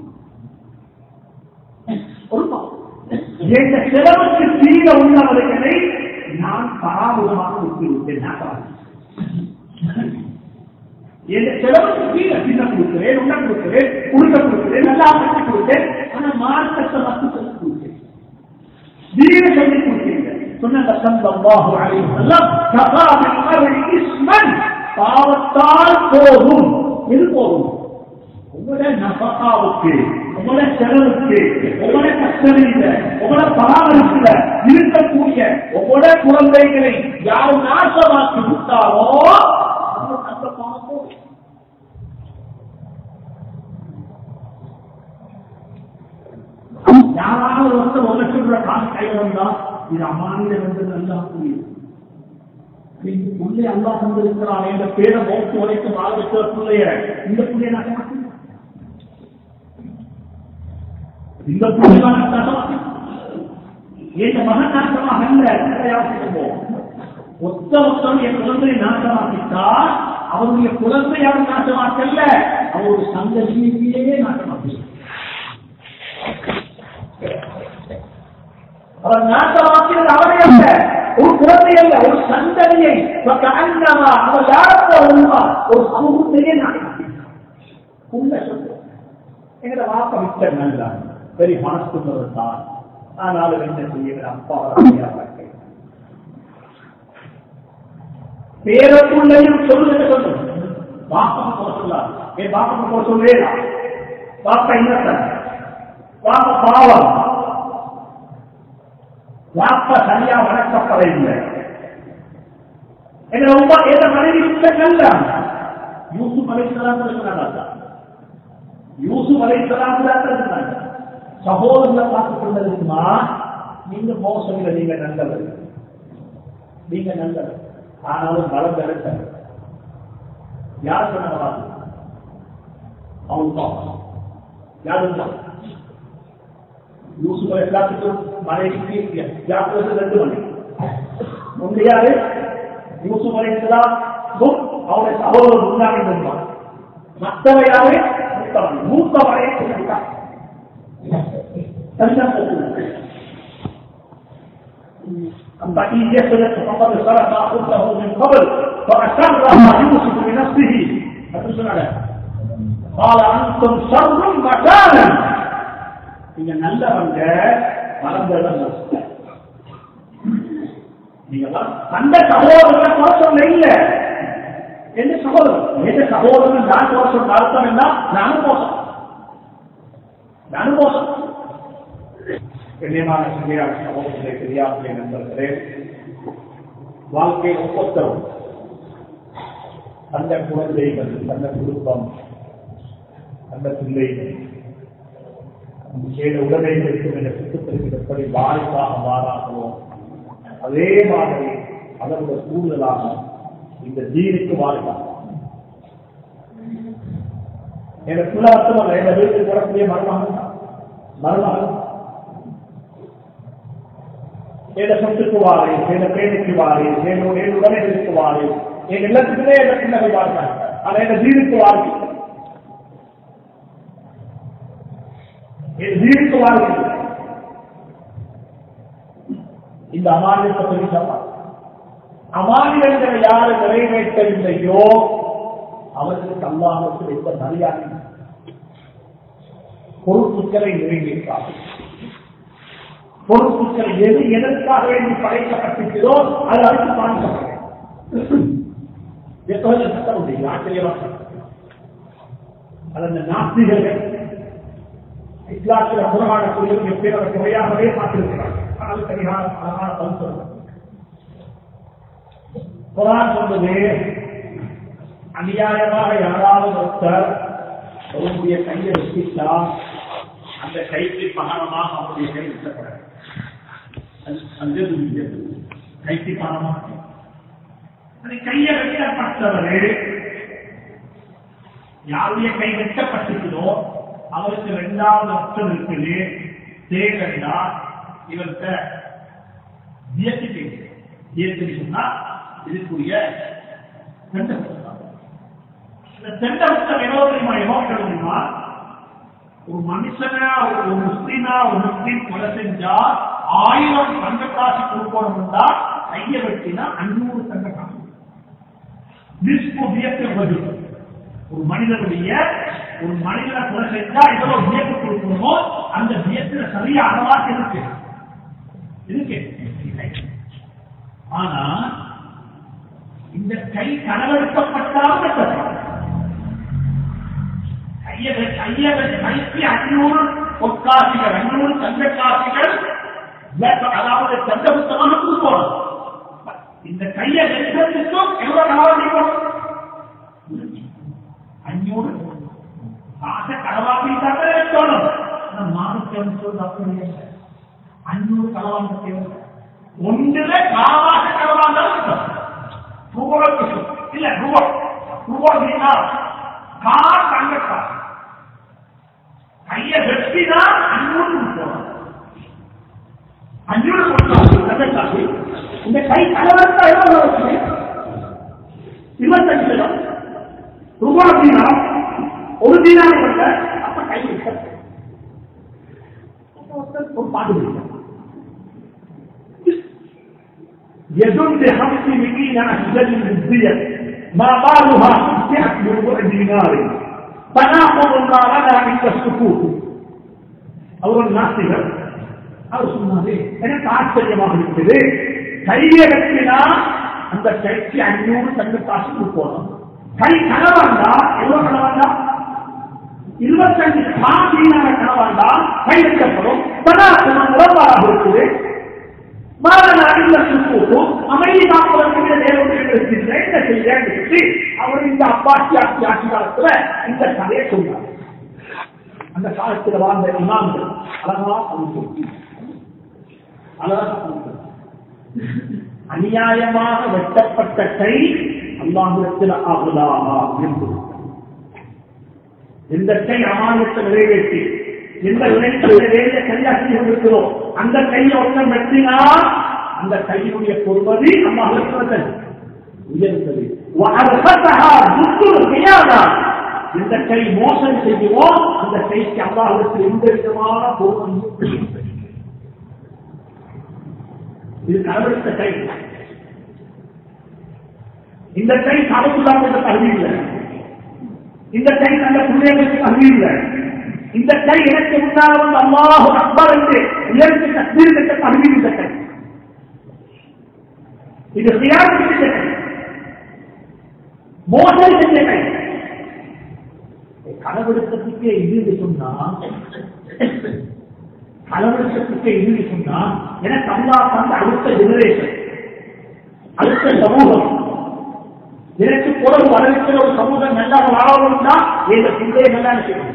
ஒரு பாவம் எந்த செலவுக்கு தீர உள்ளவர்களை நான் பராமுகமாக விட்டுவிட்டேன் நான் பராமரி எந்த செலவுக்கு கீழே சின்ன கொடுக்கிறேன் உண்ண கொடுக்கிறேன் உடுக்க கொடுக்கிறேன் நல்லா கட்டி கொடுத்தேன் ஆனா மார்க்கத்தை மட்டும் சொல்லி கொடுத்தேன் வீர சொல்லி கொடுத்தீங்க சொன்ன சல்லல்லாஹு அலைஹி வஸல்லம் கஃபா பில் மர்இ இஸ்மன் பாவத்தால் போதும் இது போதும் உங்களோட நபகாவுக்கு உங்களோட செலவுக்கு உங்களோட கஷ்டமில்ல உங்களோட பராமரிப்புல இருக்கக்கூடிய உங்களோட குழந்தைகளை யார் நாசமாக்கி விட்டாரோ அவங்க அந்த பாவம் போதும். யாராவது ஒருத்தர் ஒரு லட்சம் ரூபாய் காசு கையில் வந்தா இது அம்மானில வந்து நல்லா புரியும் உள்ளே அல்லா தந்திருக்கிறான் என்ற பேரை மோட்டு வரைக்கும் ஆள் வைக்கிற பிள்ளைய இந்த பிள்ளைய நான் மாட்டேன். இந்த பிள்ளைய நான் நாசமாக்கேன். என் மகன் நாசமாக அல்ல கிடையாது ஒத்த ஒத்தம் என் குழந்தையை நாசமாக்கிட்டால் அவருடைய குழந்தை அவர் நாசமாக்கல்ல அவருடைய சந்ததியிலேயே நாசமாக்கல அவர் நாசமாக்கியது அவரே அல்ல ஒரு குழந்தை அல்ல ஒரு சந்ததியை அண்ணமா அவர் யாரோ உண்மா ஒரு சமூகத்தையே நாசமாக்கினார் உண்மை சொல்றேன் எங்களை வாக்க விட்ட நல்லா பெரிய மனசுக்கு தான் ஆனாலும் என்ன செய்ய அப்பா வாழ்க்கை பேரக்குள்ளையும் சொல்லுங்க சொல்லுங்க பாப்பா போக சொல்லாது என் பாப்பா போக சொல்லேடா பாப்பா என்ன பாப்பா பாவம் வாப்பா சரியா வளர்க்கப்படவில்லை எங்க ரொம்ப எந்த மனைவி நல்ல யூசுப் அலைசலாம் சொன்னாங்க யூசுப் அலைசலாம் இருந்தாங்க சகோதரர்களை பார்த்துக் கொண்டிருக்குமா நீங்க மோசம் இல்லை நீங்க நல்லவர் நீங்க நல்லவர் ஆனாலும் பலம் பெருத்த யார் சொன்னவரா அவங்க யாரும் யூசுப் எல்லாத்துக்கும் மனைவிக்கு யாத்திரை ரெண்டு மணி ஒன்று யாரு யூசுப் அலைக்கலாம் அவருடைய சகோதரர் முன்னாடி இருந்தார் மற்றவை யாரு மூத்தவன் மூத்தவனை சொல்லிட்டார் فإن يسلك فقد سرق أخته من قبل فأسرها يوسف بنفسه فتسمع له قال أنتم شر مكانا நீங்க நல்லவங்க வளர்ந்தவங்க நீங்க அந்த சகோதரனை குறை சொல்ல இல்ல எந்த சகோதரன் எந்த சகோதரன் நான் குறை சொல்ற அர்த்தம் என்ன நானும் மோசம் நானும் மோசம் கண்ணியமான சிறியார் சகோதரர்களே பெரியார்களே நண்பர்களே வாழ்க்கை ஒப்பத்தரும் அந்த குழந்தைகள் அந்த குடும்பம் அந்த பிள்ளைகள் ஏழு உடனே இருக்கும் என்ற சுத்தத்திற்கு எப்படி வாரிசாக மாறார்களோ அதே மாதிரி அதனுடைய கூடுதலாக இந்த ஜீனுக்கு வாரிசாக எனக்கு புலாத்தம் அல்ல எங்க வீட்டுக்கு வரக்கூடிய மருமகன் தான். மருமகன் ஏத சொத்துக்கு வாரி ஏத பேருக்கு வாரி ஏதோ உடனே இருக்கு வாரி என் எல்லாத்துக்குமே எந்த பின்னகை வாழ்ந்தாங்க ஆனா எங்க ஜீனுக்கு வாரி என் ஜீனுக்கு வாரி இந்த அமானியத்தை பற்றி சொன்னார் அமானியங்களை யாரு நிறைவேற்றவில்லையோ அவர்களுக்கு அல்லாஹுக்கு ரொம்ப மரியாதை பொறுப்புகளை நிறைவேற்றார்கள் பொறுப்புகள் எது எதற்காக வேண்டி படைக்கப்பட்டிருக்கிறதோ அது அடுத்து பாதிக்கப்பட வேண்டும் சட்டம் உண்டு ஆச்சரியமாக அது அந்த நாஸ்திகர்கள் இஸ்லாத்தில் புறமாடக்கூடிய பேரவை முறையாகவே பார்த்திருக்கிறார்கள் ஆனால் சரியான அழகான பதில் சொல்றாங்க குரான் சொன்னது அநியாயமாக யாராவது ஒருத்தர் அவருடைய கையை வச்சிட்டா அந்த கைக்கு பகரமாக அவருடைய கை விட்டப்படாது அது கைக்கு பகரமாக அந்த கையை வெட்டப்பட்டவரு யாருடைய கை வெட்டப்பட்டிருக்கிறதோ அவருக்கு இரண்டாவது அர்த்தம் இருக்குது தேவையா இவர்கிட்ட இயற்கை இயற்கை சொன்னா இதுக்குரிய தெண்டபுத்தம் இந்த தெண்டபுத்தம் எவ்வளவு எவ்வளவு தெரியுமா ஒரு மனுஷனா ஒரு முஸ்லீமா ஒரு முஸ்லீம் கொலை செஞ்சா ஆயிரம் தங்க காசு கொடுக்கணும்னா கைய வெட்டினா அஞ்சூறு தங்க காசு நிஸ்பு வியக்க பதில் ஒரு மனிதனுடைய ஒரு மனிதனை கொலை செஞ்சா எவ்வளவு வியப்பு கொடுக்கணுமோ அந்த வியத்துல சரியா அளவாக இருக்கு இருக்கு ஆனா இந்த கை கனவெடுக்கப்பட்டால் கட்டப்படும் கைய கைய கைக்கு அஞ்சூறு பொற்காசிகள் அஞ்சூறு தங்கக்காசிகள் அதாவது தங்க புத்தகமாக கொடுக்கணும் இந்த கையை வெற்றத்துக்கும் எவ்வளவு காலம் அஞ்சூறு காசை களவாக்கிட்டாங்க வைக்கணும் மாதத்தை சொல்றது அஞ்சூறு களவாங்க தேவை ஒன்றுல காவாக களவாங்க ரூபாய் இல்ல ரூபாய் ரூபாய் வீணா கார் தங்கக்கா கைய வெட்டிதான் அஞ்சூறு கொடுக்கணும் அஞ்சூறு கொடுத்தாங்க தங்கக்காசு இந்த கை கலவரத்தா எவ்வளவு வச்சு இருபத்தஞ்சு லட்சம் ரூபாய் அப்படின்னா ஒரு தீனாரை பட்ட அப்ப கை ஒரு பாட்டு يدل بخمس مئين أحزاب مزية ما بالها فتحت بربع دينار فناخذ ما لنا عند السكوت அவர் நாஸ்திகர் அவர் சொன்னாரு எனக்கு ஆச்சரியமாக இருக்குது கையை கட்டினா அந்த கைக்கு அஞ்சூறு தங்க காசு கொடுக்கணும் கை கனவாண்டா எவ்வளவு கனவாண்டா இருபத்தஞ்சு காசீனான கனவாண்டா கை வைக்கப்படும் பதார்த்தம் உடம்பாக இருக்குது மாதன் அறிந்த சுத்தூட்டும் அமைதி காப்பதற்கு தேவனுடைய என்ன செய்யறேன்னு சொல்லி அவர் இந்த அப்பாட்சி ஆட்சி ஆட்சி காலத்துல இந்த கதையை சொன்னார் அந்த காலத்தில் வாழ்ந்த இமாம்கள் அழகா அவங்க அநியாயமாக வெட்டப்பட்ட கை அல்லாஹிடத்தில் ஆகுதாமா என்று எந்த கை அமானியத்தை நிறைவேற்றி எந்த வேலையை கையா செய்து கொண்டிருக்கிறோம் அந்த கையை ஒருத்தன் வெட்டினால் அந்த கையினுடைய பொறுமதி அம்மாவிடத்தில் உயர்ந்தது இந்த கை மோசம் செய்வோம் அந்த கைக்கு அல்லாஹிடத்தில் எந்த விதமான பொறுமதியும் இது கடவுளுத்த கை இந்த கை கடவுளாக தகுதி இல்லை இந்த கை நல்ல பிள்ளைகளுக்கு தகுதி இல்லை இந்த கை எனக்கு முன்னால் வந்து அல்லாஹு அக்பர் என்று உயர்ந்து தஸ்மீர் கட்ட தகுதி இந்த கை இது சியாசி செஞ்ச கை மோசடி செஞ்ச கை கடவுளுக்கத்துக்கே இது சொன்னா கலவரத்துக்கு இறுதி சொன்னா எனக்கு அல்லா தந்த அடுத்த ஜெனரேஷன் அடுத்த சமூகம் எனக்கு பிறகு வரவிருக்கிற ஒரு சமூகம் நல்லா வாழணும்னா இந்த சிந்தையை நல்லா செய்யணும்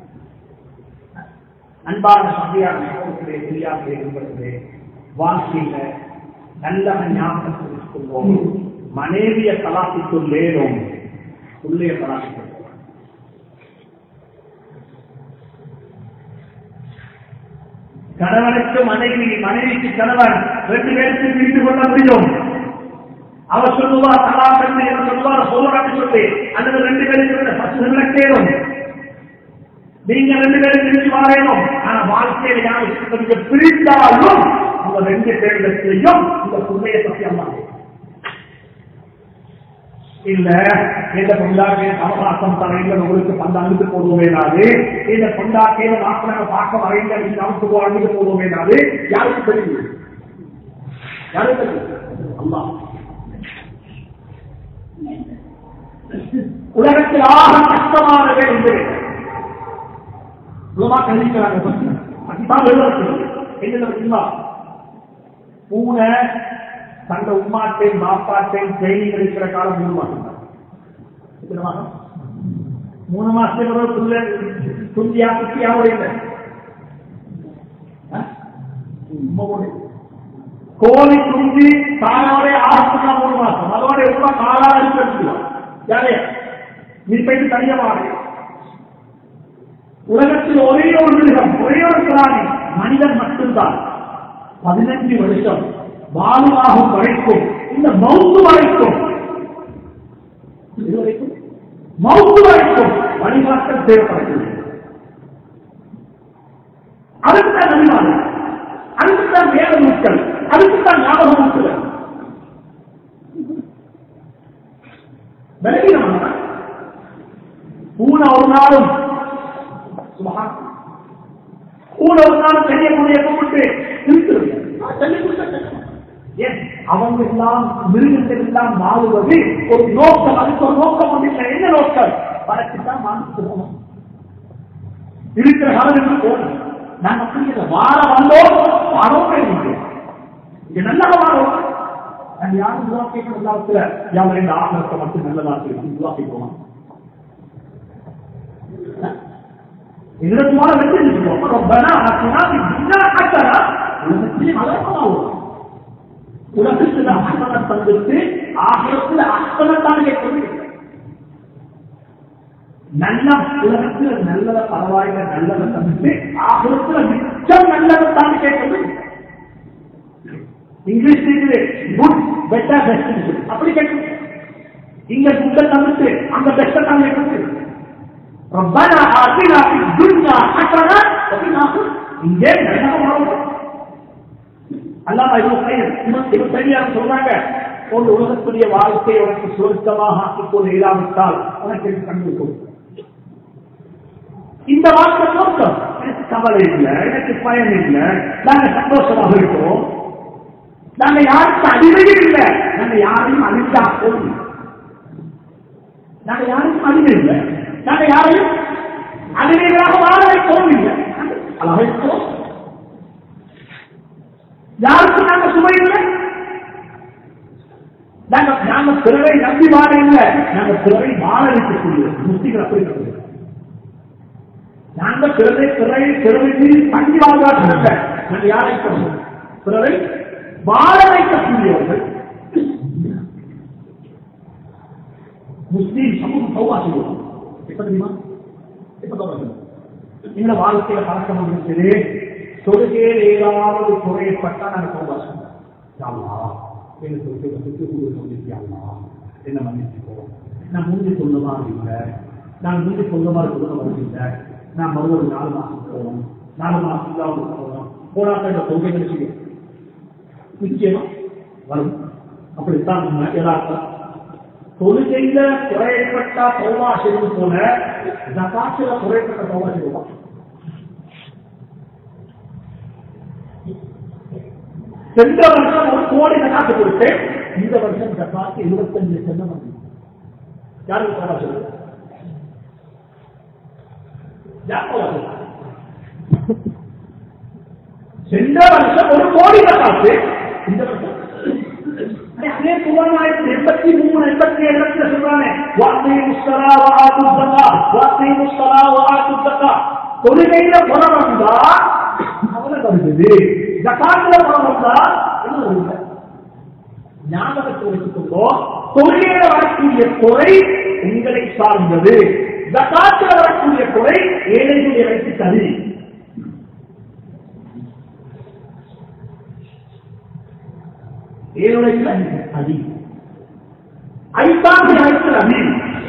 அன்பான சந்தையான சகோதரே தெரியாமலே நண்பர்களே வாழ்க்கையில நல்ல ஞாபகத்தில் கொள்வோம் மனைவிய கலாசித்துள் வேணும் உள்ளே கலாசித்துள்ளோம் கணவனுக்கு மனைவி மனைவிக்கு கணவன் ரெண்டு பேருக்கு பிரித்து கொள்ள முடியும் அவர் சொல்லுவா தலா பெண்ணு என்று சொல்லுவார் சொல்லுறான்னு சொல்லி அல்லது ரெண்டு பேருக்கு பசங்களை கேளும் நீங்க ரெண்டு பேரும் பிரிச்சு வாழணும் ஆனா வாழ்க்கையில யாரும் கொஞ்சம் பிரித்தாலும் அந்த ரெண்டு பேரிடத்திலையும் இந்த பிள்ளைய பத்தி அம்மா இல்ல இந்த பொண்டாட்டி அவகாசம் தரையில் உங்களுக்கு பந்த அழுத்து போடுவேனாது இந்த பொண்டாட்டியில மாத்திரங்க பார்க்க வரையில நீங்க அவுத்து வாழ்ந்துட்டு போடுவேனாது யாருக்கு தெரியும் யாருக்கு தெரியும் அம்மா உலகத்தில் ஆக கஷ்டமான வேலை இந்த உலமா கல்விக்கிறாங்க அதுதான் எழுதுறது என்ன தெரியுமா பூனை தந்த உம்மாட்டையும் பாப்பாட்டையும் ட்ரைனிங் எடுக்கிற காலம் மூணு மாசம் தான் எத்தனை மாசம் மூணு மாசத்துக்கு ஒரு புள்ள துண்டியா குட்டியாவோ இல்லை கோழி துண்டி தாயோட ஆரம்பிச்சா மூணு மாசம் அதோட எவ்வளவு காலா எடுத்துக்கலாம் யாரே நீ போயிட்டு தனியா வாங்க உலகத்தில் ஒரே ஒரு மிருகம் ஒரே ஒரு பிராணி மனிதன் மட்டும்தான் பதினஞ்சு வருஷம் வாழ்வாகும் வரைக்கும் இந்த மவுத்து வரைக்கும் மவுத்து வரைக்கும் வழிபாட்டம் தேவைப்படுகிறது அதுக்குத்தான் வழிபாடு அதுக்குத்தான் வேத மக்கள் அதுக்குத்தான் ஞாபகம் மக்கள் விலகினவங்க பூனை ஒரு நாளும் சுமகா பூனை ஒரு நாளும் செய்யக்கூடிய கூப்பிட்டு திருத்துறது ஏன் அவங்க எல்லாம் மிருகங்கள் எல்லாம் வாழுவது ஒரு நோக்கம் அதுக்கு ஒரு நோக்கம் ஒன்று இல்லை என்ன நோக்கம் வழக்குத்தான் வாழ்ந்துட்டு போகணும் இருக்கிற காலத்துக்கு போகணும் நாங்க அப்படி இல்லை. வாழ வந்தோம் வாழவே இல்லை இங்க நல்லா வாழும் நான் யாரும் துவா கேட்கணும் காலத்துல யாரும் இந்த ஆசிரத்தை மட்டும் நல்லதா இருக்கு துவா கேட்கணும் எங்களுக்குமான வெற்றி சொல்லுவோம் ரப்பனா ஆத்தினா பின்னா ஹசனா உலகத்திலே அழகாகும் உலகத்துல அசனம் தந்துட்டு ஆகிரத்துல அசனத்தான் கேட்கணும் நல்ல உலகத்துல நல்லத பரவாயில்ல நல்லத தந்துட்டு ஆகிரத்துல மிச்சம் நல்லதை தான் கேட்கணும் இங்கிலீஷ் இருக்குது குட் பெட்டர் பெஸ்ட் அப்படி கேட்கணும் இங்க குட்ட தந்துட்டு அங்க பெஸ்ட தான் கேட்கணும் ربنا آتنا في الدنيا حسنة وفي الآخرة இங்கே நல்ல வாழ்க்கை அல்லாம இது இது சரியாக சொல்றாங்க ஒரு உலகத்துடைய வாழ்க்கை உனக்கு சுருக்கமாக ஆக்கிக் கொள்ள இல்லாவிட்டால் உனக்கு இது கண்டிருக்கும் இந்த வாழ்க்கை நோக்கம் எனக்கு கவலை இல்லை எனக்கு பயம் இல்லை நாங்க சந்தோஷமாக இருக்கோம் நாங்க யாருக்கும் அடிமையும் இல்லை நாங்க யாரையும் அழிஞ்சா போதும் நாங்க யாருக்கும் அடிமை இல்லை நாங்க யாரையும் அடிமைகளாக வாழ வைக்கவும் இல்லை அழகை இருக்கிறோம் யாருக்கும் நாங்க சுமை இல்லை நாங்க நாங்க பிறரை நம்பி வாழ இல்லை நாங்க பிறரை வாழ வைக்கக்கூடிய முஸ்லிகள் அப்படி நடந்தது நாங்க பிறரை பிறரை பிறரை மீறி தங்கி வாழ்வார்கள் நாங்க யாரை சொல்றோம் பிறரை வாழ வைக்கக்கூடியவர்கள் முஸ்லீம் சமூகம் சௌவா செய்வோம் எப்ப தெரியுமா எப்ப தொடங்குது இந்த வாழ்க்கையில பழக்கம் இருக்குது தொழுகையில் ஏதாவது குறையப்பட்டா நான் சௌவா சொல்லுவேன் எனக்கு தொழுகை வந்துட்டு உங்களுக்கு சொல்லிருக்கியாங்களா என்ன மன்னிச்சுக்கோ நான் முந்தி சொல்லுமா இல்லை நான் முந்தி சொல்லுமா சொல்ல வரவில்லை நான் மறுபடியும் நாலு மாசம் போகணும் நாலு மாசம் இல்லாமல் போகணும் போனாக்க இந்த தொழுகை நினைச்சு நிச்சயமா வரும் அப்படித்தான் உண்மை யதார்த்தம் தொழுகையில குறையப்பட்ட சௌவா செய்து போல ஜகாத்துல குறையப்பட்ட சௌவா செய்வோம் சென்ற வருஷம் ஒரு கோடி ஜகாத்து கொடுத்து இந்த வருஷம் ஜகாத்து இருபத்தஞ்சு லட்சம் வந்து யாருக்கு சௌவா சொல்லுங்க யார் சௌவா சொல்லுங்க சென்ற வருஷம் ஒரு கோடி ஜகாத்து இந்த வருஷம் அதே மூவாயிரத்தி எண்பத்தி மூணு எண்பத்தி ஏழு லட்சம் சொல்றாங்க வார்த்தை முஸ்தரா வாத்து தக்கா வார்த்தை முஸ்தரா வாத்து தக்கா தொழுகையில பணம் வந்தா அவனை வருது ஜக்காத்துல பணம் வந்தா என்ன வருது ஞாபகத்தை வைத்துக்கொண்டோம் தொழுகையில வரக்கூடிய குறை உங்களை சார்ந்தது ஜக்காத்துல வரக்கூடிய குறை ஏழைகளை வைத்து சரி ஏழுடைய அதி ஐந்தாண்டு அழைத்தல் அதி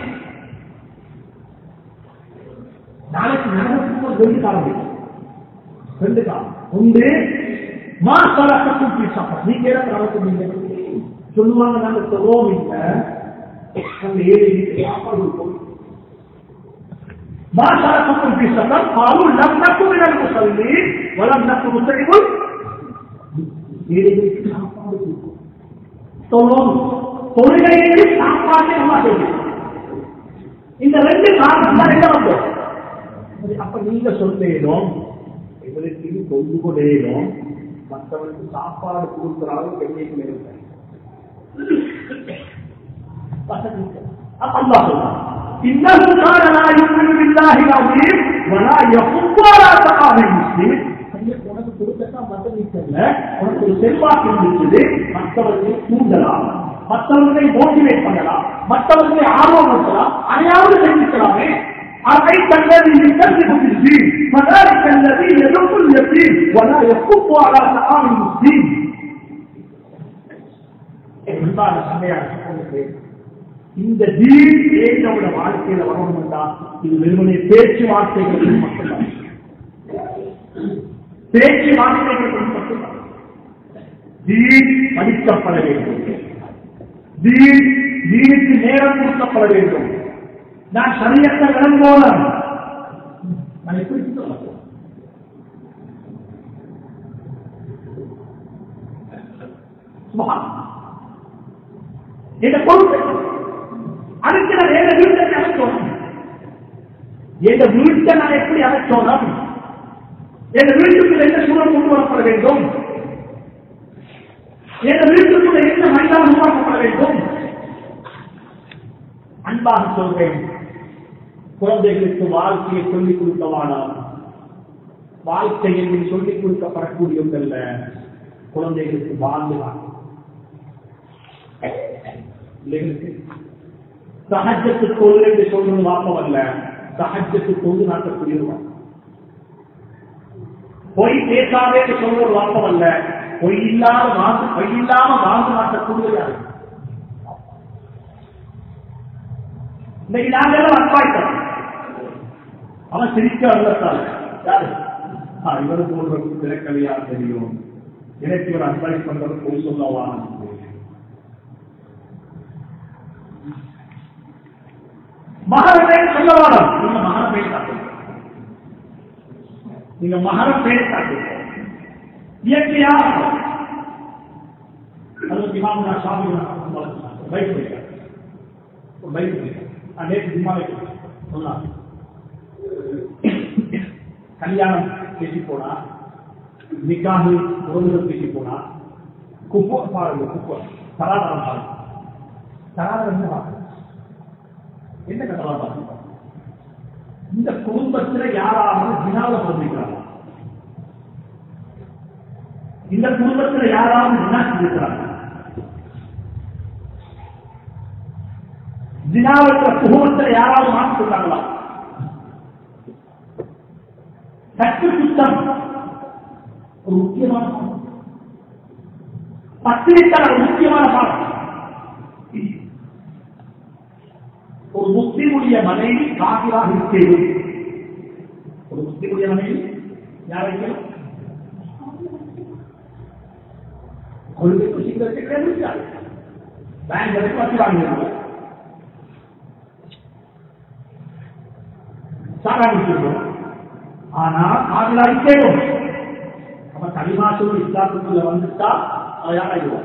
நாளைக்கு நடனத்துக்கு ஒரு ரெண்டு காலம் இருக்கு. ரெண்டு காலம் ஒன்று மாசலக்கத்தும் பீசாப்பா நீங்க என்ன நடத்துறீங்க சொல்லுவாங்க நாங்க சொல்லுவோம் இல்ல அந்த ஏழை சாப்பாடு இருக்கும் ما شارككم في سفر قالوا لم نكن من المصلين ولم نكن مسلمون ஏழைகளுக்கு சாப்பாடு கொடுக்கும் தொழும் தொழுகைக்கு சாப்பாட்டை நம்ம செய்யணும் இந்த ரெண்டு காரணம் தான் என்ன வந்தோம் அப்ப நீங்க சொல்லேனும் எங்களுக்கு இது கொண்டு கொண்டேனும் மற்றவருக்கு சாப்பாடு கொடுக்கிற அளவுக்கு எங்களுக்கு இல்லை வசதி இல்லை. அப்ப அல்லாஹ் சொல்றான் إنه كان لا يؤمن بالله العظيم ولا يحض على طعام المسلم உனக்கு கொடுக்கத்தான் வசதி தெரியல உனக்கு ஒரு செல்வாக்கு இருக்குது மற்றவர்களை தூண்டலாம் மற்றவர்களை மோட்டிவேட் பண்ணலாம் மற்றவர்களை ஆர்வப்படுத்தலாம் அதையாவது செஞ்சுக்கலாமே أرأيت الذي يكذب بالدين فذلك الذي يدق اليتيم ولا يحض على طعام المسلم என்பான சண்டையாக இந்த தீன் ஏற்றோட வாழ்க்கையில வரணும் என்றால் இது வெறுமனே பேச்சுவார்த்தைகள் மட்டும்தான் பேச்சு வார்த்தைகள் மட்டும்தான் தீன் படிக்கப்பட வேண்டும் தீன் தீனுக்கு நேரம் கொடுக்கப்பட வேண்டும் நான் சரியத்த விளங்கோலம் நான் எப்படி சொல்ல சுபஹான் இந்த பொறுப்பு அதுக்கு நான் எந்த வீட்டை அமைச்சோம் எந்த வீட்டை நான் எப்படி அமைச்சோம் எந்த வீட்டுக்குள்ள என்ன சூழல் கொண்டு வரப்பட வேண்டும் எந்த வீட்டுக்குள்ள என்ன மைதானம் உருவாக்கப்பட வேண்டும் அன்பாக சொல்றேன் குழந்தைகளுக்கு வாழ்க்கையை சொல்லிக் கொடுக்கவானால் வாழ்க்கை என்று சொல்லிக் கொடுக்கப்படக்கூடியவங்கல்ல குழந்தைகளுக்கு வாழ்ந்து சகஜத்து தொழில் என்று சொல்றது வாக்கம் அல்ல சகஜத்து தொழில் நாட்டக்கூடியவர்கள் பொய் பேசாதே என்று சொல்வது வாக்கம் அல்ல பொய் இல்லாத வாழ்ந்து பொய் இல்லாம வாழ்ந்து நாட்டக்கூடியது யாரு இன்னைக்கு நாங்கள் அன்பாய்த்தோம் அவன் சிரிக்க வரலத்தால் யாரு ஆ, இவருக்கு ஒரு திறக்கலையா தெரியும் எனக்கு இவர் அட்வைஸ் பண்றது பொய் சொல்லவான் மகர பேர் சொல்லவானா நீங்க மகர பேர் காட்டுங்க நீங்க மகர பேர் காட்டுங்க இயற்கையா அது இமாமுனா சாமினா பைக் போயிருக்காரு ஒரு பைக் போயிருக்காரு நேற்று ஜிம்மாவை சொன்னார் கல்யாணம் பேசி போனா நிக்காது உறவுகள் பேசி போனா குப்போ பாருங்க குப்போ தராதரம் பாருங்க தராதரம் என்ன பாருங்க என்ன கட்டளா பாருங்க இந்த குடும்பத்துல யாராவது வினால சொல்லிக்கிறாங்க இந்த குடும்பத்துல யாராவது வினா செஞ்சிருக்கிறாங்க ஜினாவுக்கு குடும்பத்துல யாராவது மாற்றி சொல்றாங்களா சற்று சுத்தம் ஒரு முக்கியமான பாடம். பத்திரிக்கான ஒரு முக்கியமான பாடம் ஒரு முஸ்லிமுடைய மனைவி காபிராக இருக்கிறது ஒரு முஸ்லிமுடைய மனைவி யாரைக்கு கொள்கைக்கு சீக்கிரத்தை கிடையாது பேங்க் வரைக்கும் வச்சு வாங்கிடுவாங்க சாகாணிக்கிறோம் ஆனா காதலாகி கேடும் நம்ம களிமாசூர் இஸ்லாத்துக்குள்ள வந்துட்டா அவன் யாராயிடுவான்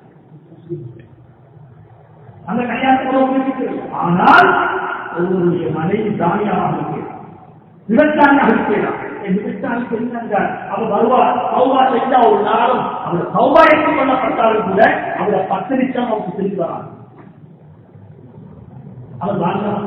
அந்த கல்யாணத்துல ஆனால் ஒருவருடைய மனைவி தானியாக இருக்கிறார் விவசாயியாக இருக்கிறார் என் விவசாயி தெரிஞ்சாங்க அவர் வருவா சௌபா செஞ்சா ஒரு நாளும் அவர் சௌபா எடுத்துக் கொள்ளப்பட்டாலும் கூட அவரை பத்து நிமிஷம் அவருக்கு திரும்பி வராங்க அவர் வாழ்ந்தான்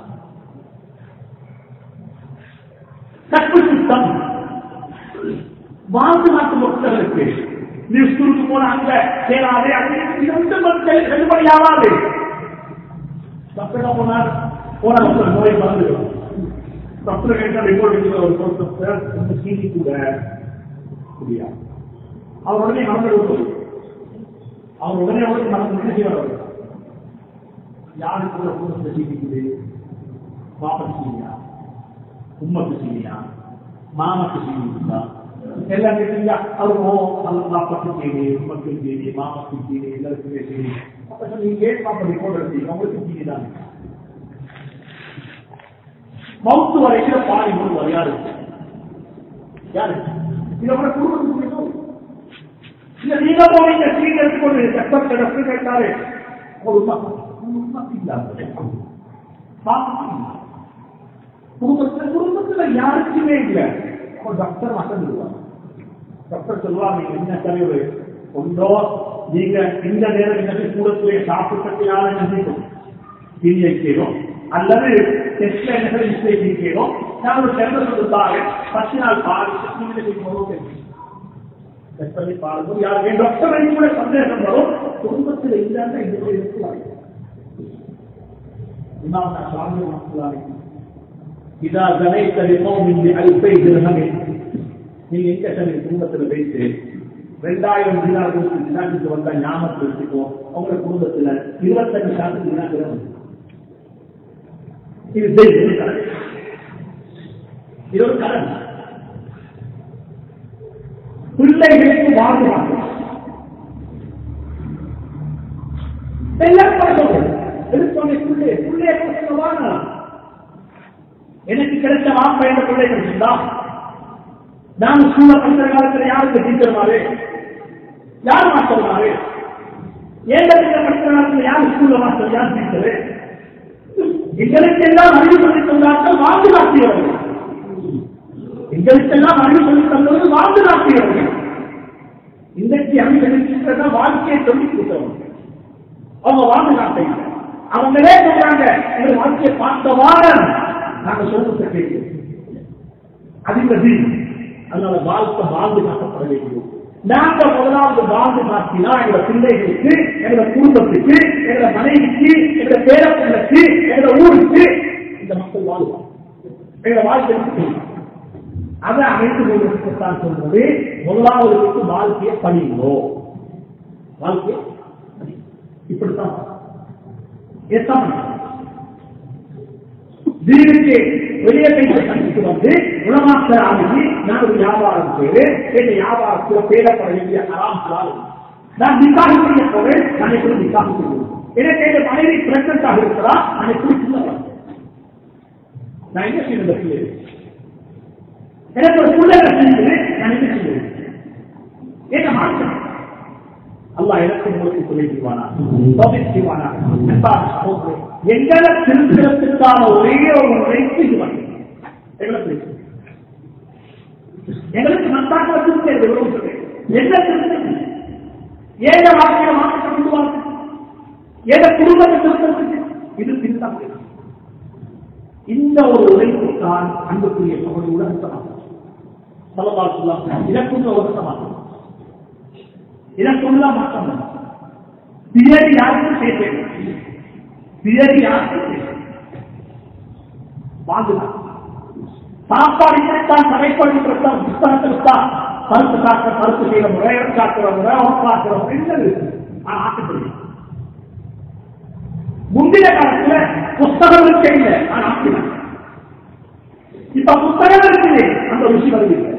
கற்பு சுத்தம் வாழ்ந்து நாட்டு மக்களுக்கு நீ ஸ்கூலுக்கு போன அங்க சேராதே அங்கே இரண்டு மக்கள் செல்லுபடி ஆகாது தப்பிட போனார் போன மக்கள் நோய் மறந்துடும் தப்புல கேட்ட ரிப்போர்ட் ஒரு பொறுத்த சீனி கூட முடியாது அவர் உடனே மறந்து அவர் உடனே அவருக்கு மறந்து என்ன செய்வார் யாருக்கு கூட குடும்பத்தை சீனிக்குது பாப்பத்து சீனியா உம்மக்கு சீனியா மாமக்கு சீனியா எல்லாம் கேட்டீங்க அவர் ஓ பாப்பத்து சீனி உம்மக்கு சீனி மாமக்கு சீனி எல்லாருக்குமே சீனி அப்ப நீங்க ஏன் பாப்பா ரிப்போர்ட் எடுத்தீங்க உங்களுக்கு சீனி தான் மவுத்து வரைக்கும் பாடி முழுவர் யாரு யாரு இதை கூட குடும்பத்துக்கு பிடிக்கும் இல்ல நீங்க போனீங்க சீன் எடுத்துக்கொண்டு கஷ்டம் கிடக்கு கேட்டாரு ஒரு உண்மை உண்மை இல்லாம குடும்பத்துல குடும்பத்துல யாருக்குமே இல்லை அப்ப டாக்டர் மட்டும் சொல்லுவாங்க டாக்டர் சொல்லுவாங்க நீங்க என்ன தலைவர் ஒன்றோ நீங்க இந்த நேரம் இந்த கூடத்திலே சாப்பிட்டதுனால நினைக்கும் சீனியை செய்யணும் அல்லது டெஸ்ட்ல என்ன மிஸ்டேக் செய்யணும் நான் ஒரு செல்வ சொல்லுத்தாங்க பத்து நாள் பாடி டெஸ்ட் பண்ணி பாடும்போது யாருக்கு டாக்டரை கூட சந்தேகம் வரும் குடும்பத்தில் இல்லாத இந்த இருக்கிறாங்க இமாம் சுவாமி மனசுலாங்க இதா ஜனைத்த லிகௌமின் பிஅல்ஃபை திர்ஹமின் நீங்க எங்க சரி குடும்பத்துல வைத்து ரெண்டாயிரம் தினார் கொடுத்து தினாக்கு வந்தா ஞாபகத்தில் வச்சுக்கோ உங்க குடும்பத்துல இருபத்தஞ்சு சாத்து தினாக்கு இது செய்தி கடன் இது ஒரு கடன் பிள்ளைகளுக்கு வாழ்வாங்க எல்லாம் சொல்றேன் எடுத்தோடனே பிள்ளை பிள்ளைய வாங்க எனக்கு கிடைச்ச மாப்ப என்ற பிள்ளை கிடைச்சிருந்தா நான் ஸ்கூல்ல படிக்கிற காலத்துல யாருக்கு டீச்சர் மாறு யார் மாஸ்டர் மாறு ஏன் படிக்கிற நாட்டில் யார் ஸ்கூல்ல மாஸ்டர் யார் டீச்சரு எங்களுக்கு எல்லாம் அறிவு சொல்லி தந்தார்கள் வாழ்ந்து காட்டியவர்கள் எங்களுக்கெல்லாம் அறிவு சொல்லி தந்தவர்கள் வாழ்ந்து காட்டியவர்கள் இன்றைக்கு அறிவு வாழ்க்கையை சொல்லி கொடுத்தவங்க அவங்க வாழ்ந்து காட்டீங்க அவங்களே சொல்றாங்க எங்க வாழ்க்கையை பார்த்தவாறு நாங்க சொல்றத கேட்கிறோம் அதிபதி அதனால வாழ்க்கை வாழ்ந்து காட்டப்பட வேண்டும் நாங்க முதலாவது வாழ்ந்து காட்டினா எங்க பிள்ளைகளுக்கு எங்க குடும்பத்துக்கு எங்க மனைவிக்கு எங்க பேரப்பிள்ளைக்கு எங்க ஊருக்கு இந்த மக்கள் வாழ்வாங்க எங்க வாழ்க்கை அதை அமைத்து கொள்வதற்குத்தான் சொல்றது முதலாவது வாழ்க்கையை படிங்கோ வாழ்க்கையை இப்படித்தான் எத்தான் வீட்டுக்கு வெளியே போய் கண்டித்து வந்து குணமாஸ்டர் ஆகி நான் ஒரு வியாபாரம் செய்து என் வியாபாரத்தில் பேரப்பட வேண்டிய அறாம் ஹலால் நான் நிக்காக செய்ய போறேன் நான் எப்படி நிக்காக செய்வேன் எனக்கு எங்க மனைவி பிரெக்னண்டாக இருக்கிறா நான் எப்படி சின்ன நான் என்ன செய்வது எனக்கு ஒரு பிள்ளைகள் செய்வது நான் என்ன செய்வது என்ன மாற்றம் அல்லாஹ் எனக்கு உங்களுக்கு துணை செய்வானா தோகை செய்வானா எங்களை திருத்தத்திற்கான ஒரே ஒரு முறைக்கு இது வந்து எங்களுக்கு எங்களுக்கு நன்றாக திருத்தது என்ன திருத்தம் ஏக வாழ்க்கையை மாற்றத்தை கொண்டு வாங்க ஏக குடும்பத்தை திருத்தத்துக்கு இது திருத்தம் இந்த ஒரு உழைப்பு தான் அன்புக்குரிய சகோதரி உலகத்தமாக சொல்லலாம் சொல்லலாம் இதற்குள்ள உலகத்தமாக இதற்குள்ள மாற்றம் தியரி யாருக்கும் சேர்த்து தியரி யாருக்கும் வாழ்ந்துதான் சாப்பாடு இப்படித்தான் தடைப்படுத்தப்பட்டால் புத்தகத்தில்தான் கருத்து காக்க கருத்து செய்ய முறை காக்கிற முறை அவன் காக்கிற முறை என்னது நான் ஆசைப்படுகிறேன் முந்தைய காலத்துல புஸ்தகம் இருக்க இல்லை நான் ஆசிரியர் இப்ப புத்தகம் இருக்குது அந்த ருசி வருகிறது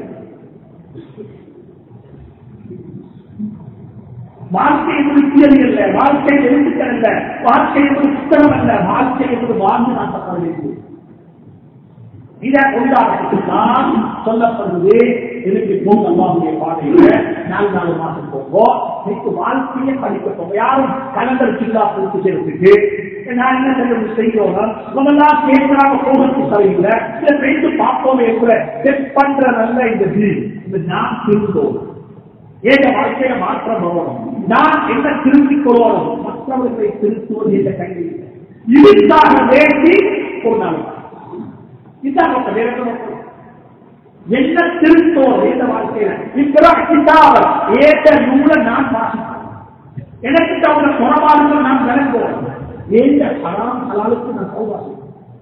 வாழ்க்கை என்பது தியரி அல்ல வாழ்க்கை எழுத்துக்கள் அல்ல வாழ்க்கை என்பது புத்தகம் அல்ல வாழ்க்கை என்பது வாழ்ந்து நாட்டப்பட வேண்டியது இதை கொண்டாடத்துக்கு தான் சொல்லப்படுவது எனக்கு போங்க அல்லாவுடைய பாதையில நாலு நாலு மாசம் போவோம் எனக்கு வாழ்க்கையை படிக்க போவோம் யாரும் கலண்டர் சில்லா கொடுத்து சேர்த்துக்கு நான் என்ன செய்ய செய்யணும் முதல்லாம் பேசுறாங்க போகிறதுக்கு சரியில்லை இதை பேசி பார்ப்போமே கூட செக் பண்ற நல்ல இந்த டி இந்த நான் திருந்தோம் ஏக வாழ்க்கையில மாற்றம் வரணும் நான் என்ன திருத்திக் கொள்ளணும் மற்றவர்களை திருத்துவது என்ற கையில் இல்லை. இதுக்காக வேண்டி ஒரு நாள் இதுதான் நோக்கம், வேற எந்த நோக்கம் இல்லை. என்ன திருத்தோம் எந்த வாழ்க்கையில இருக்கிற ஏற்ற நூலை நான் வாசிப்பேன் எனக்கு தவிர குணமானங்கள் நான் விளங்குவோம் ஏந்த ஹராம் ஹலாலுக்கு நான் சௌவாசி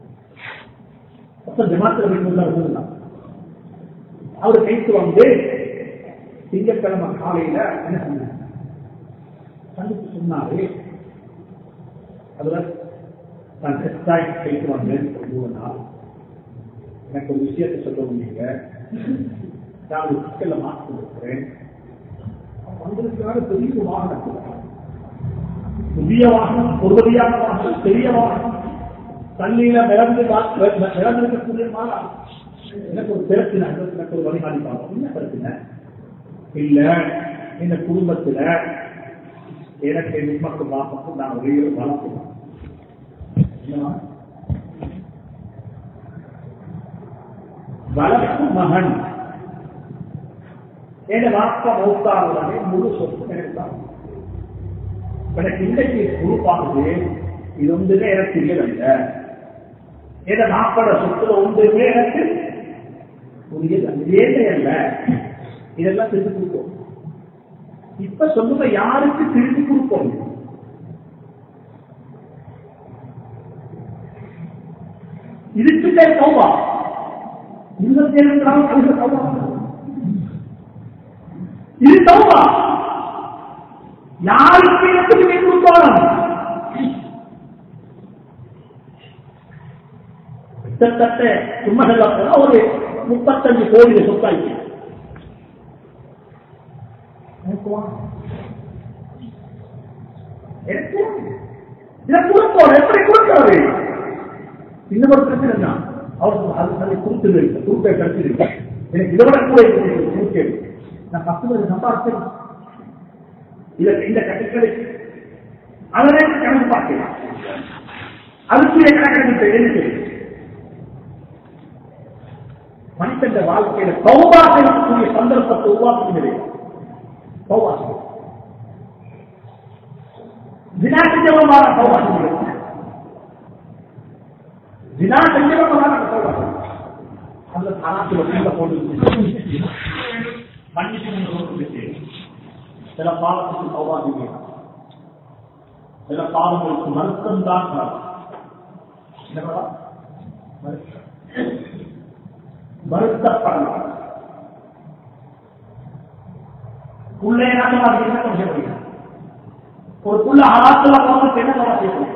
அப்ப ஜமாத்தில் அவர் கைத்து வந்து திங்கட்கிழமை காலையில என்ன சொன்னார் சந்தித்து சொன்னாரு அதுல நான் செட்டாய் கைத்து வந்தேன் ஒரு மூணு நாள் எனக்கு ஒரு விஷயத்தை சொல்ல முடியுங்க நான் ஒரு சிக்கல மாற்றி கொடுக்கிறேன் வந்திருக்கிறாரு பெரிய ஒரு வாகனம் புதிய வாகனம் பொறுமதியான வாகனம் பெரிய வாகனம் தண்ணியில மிளந்து மிளந்திருக்கக்கூடிய மாறா எனக்கு ஒரு பிரச்சனை எனக்கு ஒரு வழிகாட்டி பார்க்கணும் என்ன பிரச்சனை இல்ல இந்த குடும்பத்துல எனக்கு நிம்மக்கு பார்க்கணும் நான் ஒரே ஒரு வளர்ப்பு வளர்ப்பு மகன் என் வாப்பா மௌத்தாவுடனே முழு சொத்து எனக்கு தான் எனக்கு இன்றைக்கு பொறுப்பாகுது இது ஒன்றுமே எனக்கு தெரியவில்லை என நாப்பட சொத்துல ஒன்றுமே எனக்கு புரியல அல்ல இதெல்லாம் திருப்பி கொடுப்போம் இப்ப சொல்லுங்க யாருக்கு திருப்பி கொடுப்போம் இதுக்கிட்டே சௌபா இருபத்தி ஏழு கிராமம் சௌபா இது சௌபா யாருக்கு எப்படி கொடுத்தாலும் கிட்டத்தட்ட சும்மா சொல்ல ஒரு முப்பத்தஞ்சு கோடி சொத்தாயிருக்கு இதை கொடுப்போம் எப்படி கொடுக்கிறது இன்னும் ஒரு பிரச்சனை தான் அவர் அது அதை கொடுத்து குறுக்கை கழிச்சிருக்கு எனக்கு இதை விட கூட குறுக்கே நான் பத்து பேர் சம்பாதிச்சேன் இதை இந்த கட்டுக்களை அதிலே கணக்கு பார்க்கலாம் அதுக்குரிய கணக்கு என்ன செய்யும் மனிதன் வாழ்க்கையில சௌபா செய்யக்கூடிய சந்தர்ப்பத்தை உருவாக்குகிறது சௌபா செய்யும் ஜினா செஞ்சவமான சௌபா செய்யும் ஜினா செஞ்சவமான சௌபா செய்யும் அந்த தராத்துல கீழே போட்டு மன்னிச்சு சில பாவத்துக்கு சௌபா செய்யலாம் சில பாவங்களுக்கு வருத்தம் தான் காரணம். என்ன படம்? வருத்தம். வருத்தப்படலாம் உள்ளே நாட்டமாக என்ன செய்ய முடியும் ஒரு புள்ள ஆத்துல போனதுக்கு என்ன செய்ய முடியும்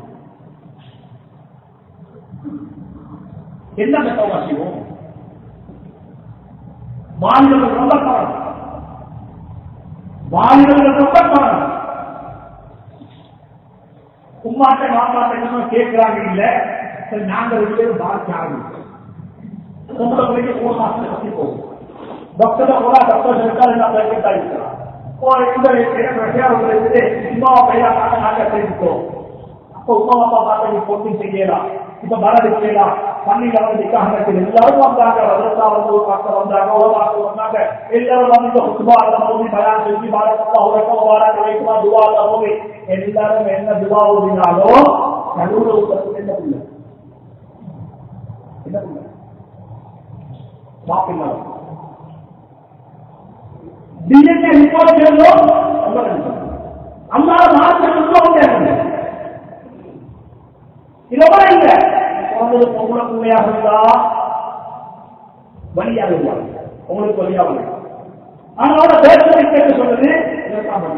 என்ன மெத்தவா செய்வோம் வாலிபர்கள் ரொம்ப காரணம் வாலிபர்கள் ரொம்ப காரணம் உமாட்ட மாமாட்ட என்ன கேட்கிறாங்க இல்ல சரி நாங்க ரெண்டு பேரும் பாதிக்க ஆரம்பிச்சோம் உங்களை போய் மூணு மாசத்துல பத்தி போகும் டாக்டர் கூட டாக்டர் இருக்காரு நான் பிரைவேட்டா இருக்கிறான் இந்த விஷயம் இருக்குது சும்மா பையா பார்க்க நாங்க தெரிஞ்சுக்கோம் அப்போ உமா அப்பா பார்த்து நீ பொண்ணு செய்யலாம் இப்ப மரம் செய்யலாம் பள்ளியில வந்து நிக்காக நடக்குது எல்லாரும் வந்தாங்க ரதத்தா வந்து ஒரு பக்கம் வந்தாங்க ஒரு மாசம் வந்தாங்க எல்லாரும் வந்து இந்த குத்துபால மோதி பயான் செஞ்சு பாரதா உலக வாராங்க வைக்குமா துவால மோதி எல்லாரும் என்ன துவா ஓதினாலும் நடுவுல உள்ளது என்ன புள்ள என்ன புள்ள மாப்பிள்ளை டிஎன்ஏ ரிப்போர்ட் చేయంలో అమ్మాల మార్చడంలో ఉంటాయండి இது கூட இல்ல குழந்தை பொம்பளை பிள்ளையாக இருந்தா வழியாக இருப்பாங்க உங்களுக்கு வழியாக இல்லை அதனால பேசுறது கேட்டு சொல்றது இதற்காக பண்ணி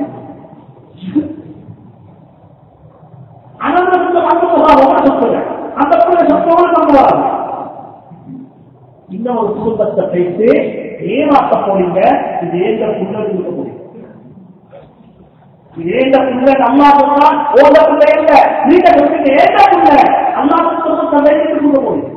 அனந்தத்துக்கு வந்து போகாத சொத்துங்க அந்த பிள்ளை சொத்தோடு நம்புவாங்க இன்னொரு குடும்பத்தை பேசி ஏமாத்த போறீங்க இது ஏந்த புள்ள கொடுக்க போறீங்க இது ஏந்த புள்ள அம்மா சொன்னா ஓத புள்ள இல்ல நீங்க சொல்றீங்க ஏந்த புள்ள அம்மா சொந்த வேலைக்கு கொடுக்க போறீங்க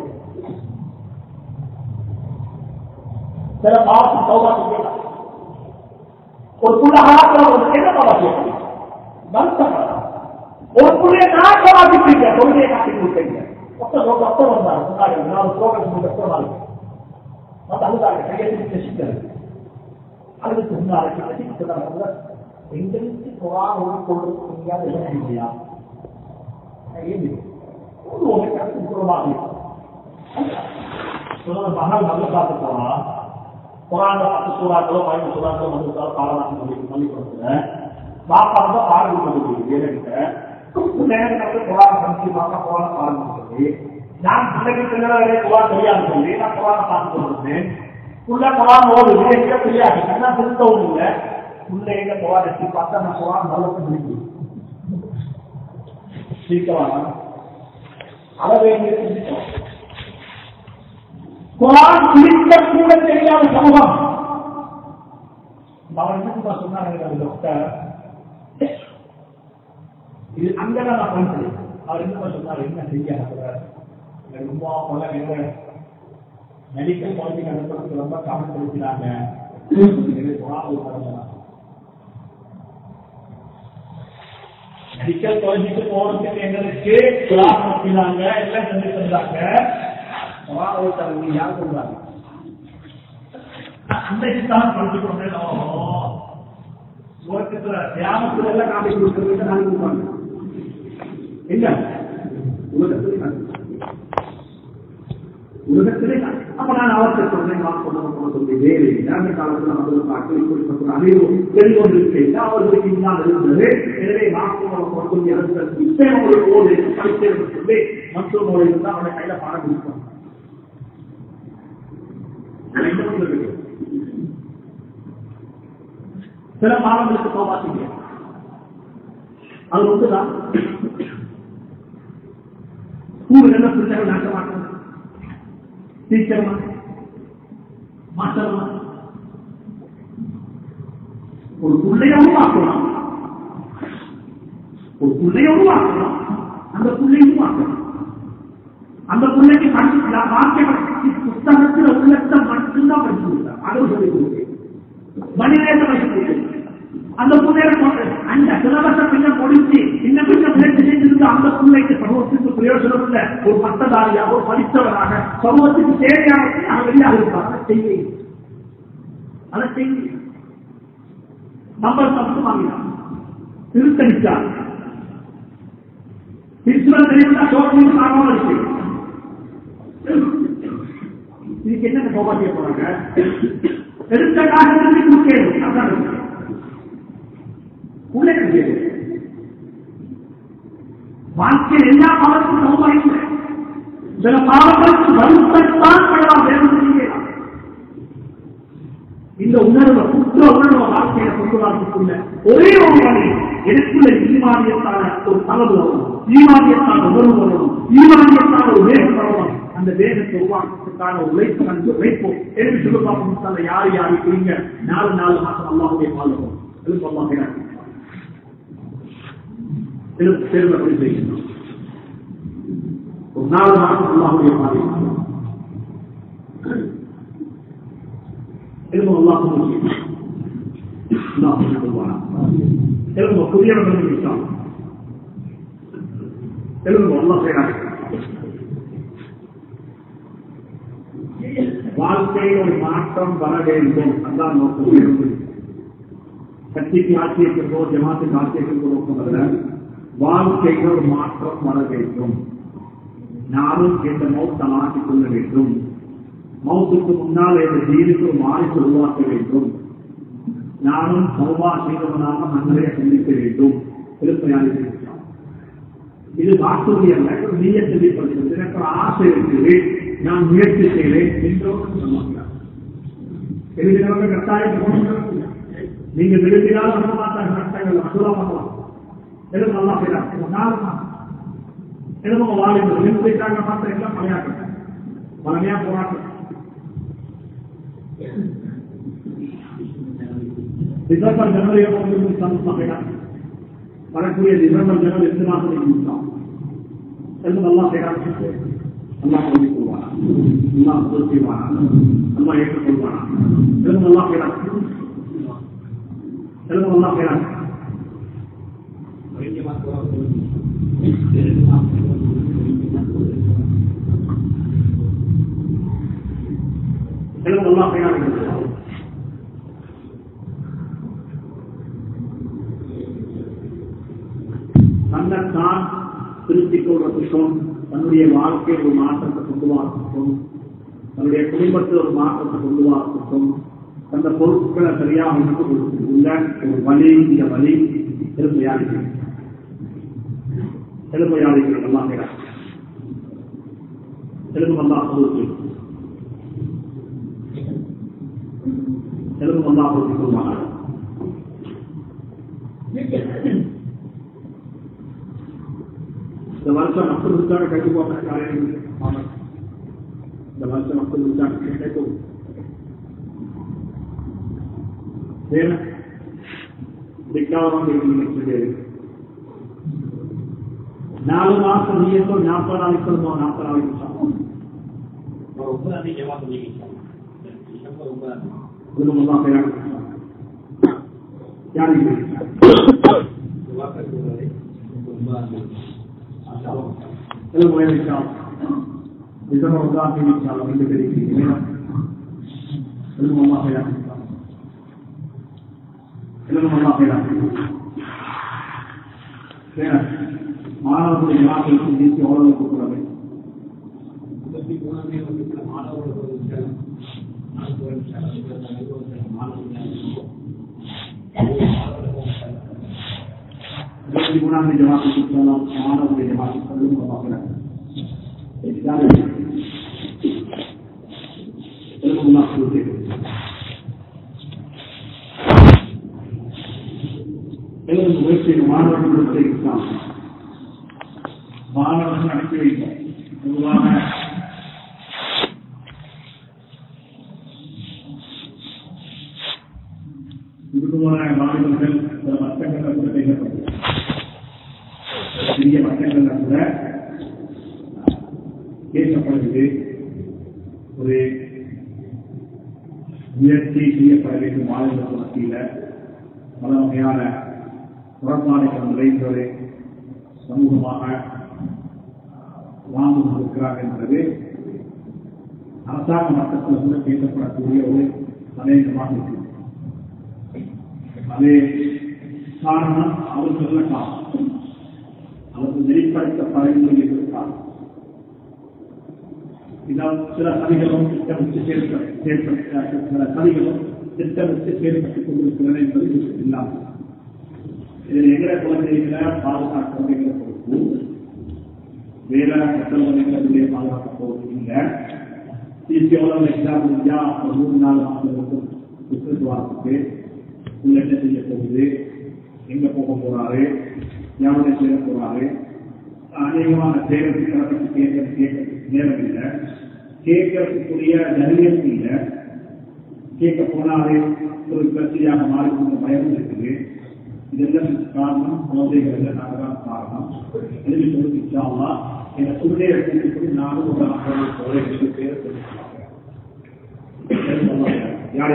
சில பாவத்து சௌகாத்து கேட்கலாம் ஒரு புள்ள ஆத்துல ஒரு என்ன பாவா கேட்கலாம் வருத்தப்படலாம் ஒரு புள்ளைய நான் சமாளிப்பீங்க தொழிலை காட்டி கொடுப்பீங்க ஒத்த டாக்டர் வந்தாங்க சொன்னாங்க நான் ப்ரோக்ராம் டாக்டர் வாழ்க்கை ಮತ್ತೆ ಅಲ್ಲದಾಗ ಕೈಯಲ್ಲಿ ಕಸಿದ್ದಾರೆ ಅದಕ್ಕೆ ಹುನ್ನಾರಕ್ಕೆ ಕಸಿಕ್ಕಿದ್ದಾರೆ ಎಂಟೆಂಟು ಕುರಾನ್ ಓದಿಕೊಳ್ಳೋದು ನಿಮಗೆ ಎಲ್ಲ ಇದೆಯಾ ಏನಿದೆ ಒಂದು ಹೋಗ್ಬೇಕಾದ್ರೆ ಶುರು ಮಾಡಬೇಕು ಬಹಳ ಮೊದಲು ಕಾತುತ್ತಾವ ಕುರಾನ್ ಹತ್ತು ಸೂರಾಗಳು ಐದು ಸೂರಾಗಳು ಒಂದು ಸಾವಿರ ಪಾಲನ ಮಲ್ಲಿ ಕೊಡ್ತಾರೆ ಬಾಪ ಅಂತ ಪಾಲನೆ ಮಾಡಿದ್ದೀವಿ ಏನಿದೆ ಕುರಾನ್ ಸಂಖ್ಯೆ ಮಾತ್ರ ಕುರಾನ್ ಪಾಲನೆ ಮಾಡ್ತೀವಿ நான் பிள்ளைக்கு பிள்ளைகளே குரான் தெரியாது சொல்லி நான் குரான பார்த்து சொல்றேன் புள்ள குரான் ஓடுது எங்க தெரியாது நான் திருத்தவும் இல்லை புள்ள எங்க குரான் எடுத்து பார்த்தா நான் குரான் நல்லது முடிக்கும் சீக்கிரமா அளவே குரான் பிடிக்க கூட தெரியாத சமூகம் அவன் என்ன சொன்னாங்க டாக்டர் இது அங்கதான் நான் பண்றேன் அவர் என்ன சொன்னார் என்ன செய்ய ரொம்ப பல மெடிக்கல் காலேஜ் நடத்துறதுக்கு ரொம்ப கவனம் செலுத்தினாங்க மெடிக்கல் காலேஜுக்கு போறதுக்கு எங்களுக்கு கிளாஸ் நடத்தினாங்க எல்லாம் செஞ்சு தந்தாங்க யார் சொல்றாங்க அன்றைக்கு தான் படிச்சு கொண்டேன் உலகத்துல தியானத்துல எல்லாம் காட்டி கொடுக்கறது காட்டி கொடுப்பாங்க என்ன உலகத்துல உலகத்திலே அப்ப நான் அவர்கிட்ட சொன்னேன் நான் சொன்ன சொல்லி வேறு அந்த காலத்தில் அவர்கள் பார்த்து இப்படிப்பட்ட அறிவு தெரிந்தொண்டிருக்கேன் அவர்களுக்கு இல்லாமல் இருந்தது எனவே நான் சொல்லி அதற்கு இப்பே அவங்களுக்கு ஓடு படித்தேன் சொல்லி மற்றொரு இருந்தால் அவனை கையில பாடம் கொடுப்பாங்க சில பாடங்களுக்கு போவாத்தீங்க அது ஒன்றுதான் ஸ்கூல் என்ன பிள்ளைகள் நாட்ட மாட்டாங்க டீச்சர்மா மாஸ்டர்மா ஒரு பிள்ளைய உருவாக்கலாம் ஒரு பிள்ளைய உருவாக்கலாம் அந்த பிள்ளைய உருவாக்கலாம் அந்த பிள்ளைக்கு வாக்கிய புத்தகத்தில் உள்ளத்தை மட்டும்தான் படிச்சு கொடுத்தார் அதை சொல்லி கொடுத்தேன் மணி நேரம் படிச்சு கொடுத்தேன் அந்த பிள்ளைய அந்த சிலபஸை கொஞ்சம் முடிச்சு இந்த ஒரு பட்டதாரியாக ஒரு படித்தவராக சமூகத்துக்கு தேவையான வெளியாக இருப்பார் அதை செய்ய அதை செய்ய நம்பர் பத்து வாங்கினார் திருத்தணித்தார் திருச்சுவன் தெரியுமா சோழன் காரணமாக இருக்கு இதுக்கு என்ன சௌபாகிய போறாங்க எடுத்த காரணத்தை கொடுக்கணும் அதான் உள்ளே கேள்வி வாழ்க்கையில் எல்லா பாவத்துக்கும் சௌபாகியம் இல்லை. சில பாவங்களுக்கு வருத்தத்தான் படலாம் வேறு செய்யலாம் இந்த உணர்வை குற்ற உணர்வை வாழ்க்கையில கொண்டு வரதுக்குள்ள ஒரே ஒரு வழி எனக்குள்ள ஈமானியத்தான ஒரு தளவு வரும் ஈமானியத்தான உணர்வு வரும் ஈமானியத்தான ஒரு வேகம் வரணும் அந்த வேகத்தை உருவாக்கத்துக்கான ஒரு உழைப்பு கண்டு உழைப்போம் எனக்கு சொல்லு பார்ப்போம் யாரு யாரு குறிங்க நாலு நாலு மாசம் அல்லாவுடைய பாலுவோம் எழுப்பமாக தேர்வு எப்படி செய்யணும் ஒரு நாலு மாசம் அல்லாவுடைய பாதை ilmu Allah mungkin. Allah berdoa. Ilmu kuliah berdoa. Ilmu Allah sehat. வாழ்க்கையில் ஒரு மாற்றம் வர வேண்டும் அதான் நோக்கம் வேண்டும் கட்சிக்கு ஆட்சியத்திற்கோ ஜமாத்துக்கு ஆட்சியத்திற்கோ நோக்கம் அல்ல வாழ்க்கையில் ஒரு மாற்றம் வர வேண்டும் நானும் இந்த மௌத்தை மாற்றிக் கொள்ள வேண்டும் மௌத்துக்கு முன்னால் இந்த தீனுக்கு ஒரு மாறிக்கு உருவாக்க வேண்டும் நானும் சௌபா செய்தவனாக மன்னரைய சந்திக்க வேண்டும் திருப்பையாக இது வாக்குறுதி அல்ல ஒரு நீய தெளிவுபடுத்துவது எனக்கு ஒரு ஆசை இருக்குது நான் முயற்சி செய்வேன் என்றோடு சொன்னாங்க எழுதினவங்க கட்டாயம் போகணும் நீங்க விரும்பினால் நம்ப மாட்டாங்க கஷ்டங்கள் மசூரா பண்ணலாம் எழுத நல்லா செய்யலாம் ஒரு நாலு மாதம் எழுத வாழ்க்கை விரும்பிட்டாங்க பார்த்தா எல்லாம் பணியாற்ற பழமையா போராட்டம் டிசம்பர் ஜனவரி சமைக்கலாம் வரக்கூடிய டிசம்பர் ஜனவரி எட்டு மாதம் முடிச்சான் எல்லாம் நல்லா செய்யறாங்க நல்லா சொல்லி கொள்வானா நல்லா முதல் செய்வானா நல்லா ஏற்றுக்கொள்வானா எல்லாம் நல்லா செய்யறாங்க எல்லாம் நல்லா செய்யறாங்க எல்லாம் நல்லா செய்யறாங்க தன்னைத்தான் திருத்திக் கொள்வதற்கும் தன்னுடைய வாழ்க்கையில் ஒரு மாற்றத்தை கொண்டு வரத்துக்கும் தன்னுடைய குடும்பத்தில் ஒரு மாற்றத்தை கொண்டு வரத்துக்கும் அந்த பொருட்களை சரியாக அமைத்து கொடுத்துள்ள ஒரு வழி இந்த வழி திருப்பையாளிகள் திருப்பையாளிகள் எல்லாம் செய்யறாங்க தெலுங்கு வந்தா பொருட்கள் தெலுங்கு வந்தா பொருட்கள் கொள்வாங்க இந்த வருஷம் மக்கள் விசாரணை கட்டி போட்ட காரியம் இந்த வருஷம் மக்கள் விசாரணை கேட்கும் வேற திக்காவரம் சொல்லியது நாலு மாசம் நீயத்தோ நாற்பது நாளைக்கு சொல்லுமோ நாற்பது நாளைக்கு சாப்பிடும் குடும்பம் பேராக யாருக்கு Ilmu yang insyaAllah. Bisa merupakan ini insyaAllah. Ini dari sini. Ilmu Allah ya. Ilmu Allah ya. Ya. மாணவர்களுடைய வாக்கில் சிந்தித்து ஓரளவு கொடுக்கிறது இருபத்தி மூணாம் ஜமாத்துக்கு சொல்லலாம் மாணவர்களுடைய ஜமாத்துக்கு சொல்லும் பார்க்கிறேன் எழுபது முயற்சியில் மாணவர்களுக்கு இருக்கலாம் மாணவர்கள் அனுப்பி வைக்கும் பொதுவாக இதுபோல மாணவர்கள் சில மட்டங்களில் கூட பேசப்படுகிறது சிறிய மட்டங்களில் கூட பேசப்படுகிறது ஒரு முயற்சி செய்யப்பட வேண்டும் மாணவர்கள் மத்தியில் பல வகையான முரண்பாடுகள் நிறைந்தது சமூகமாக வாழ்ந்து கொண்டிருக்கிறார்கள் என்பது அரசாங்க மட்டத்தில் கூட பேசப்படக்கூடிய ஒரு தலையங்கமாக இருக்கு அதே காரணம் அவர் சொல்ல காரணம் அவருக்கு வெளிப்படுத்தப்படவில்லை என்பது காரணம் இதால் சில சதிகளும் திட்டமிட்டு செயல்பட்ட சில சதிகளும் திட்டமிட்டு செயல்பட்டுக் கொண்டிருக்கின்றன என்பது இல்லாமல் இதில் எங்களை குழந்தைகளை பாதுகாக்க வேண்டிய பொறுப்பு வேற கட்டளை பாதுகாக்க போவது இல்லை சிசியோட எக்ஸாம் முடிஞ்சா ஒரு மூணு நாலு மாதங்களுக்கு ரிசல்ட் வாரத்துக்கு உள்ள என்ன செய்ய போகுது எங்க போக போறாரு யாருடைய சேர போறாரு அநேகமான சேரத்துக்கு அதை பற்றி கேட்க கேட்க நேரம் இல்லை கேட்கறதுக்குரிய தைரியம் இல்லை கேட்க போனாலே ஒரு பிரச்சனையாக மாறிக்கொண்ட பயம் இருக்குது இதெல்லாம் காரணம் குழந்தைகள் நாங்கள் தான் காரணம் எழுதி கொடுத்துச்சாமா எனக்கு உள்ளே எடுத்து நானும் ஒரு நாற்பது குழந்தைகளுக்கு பேர் சொல்லிருக்காங்க யாரை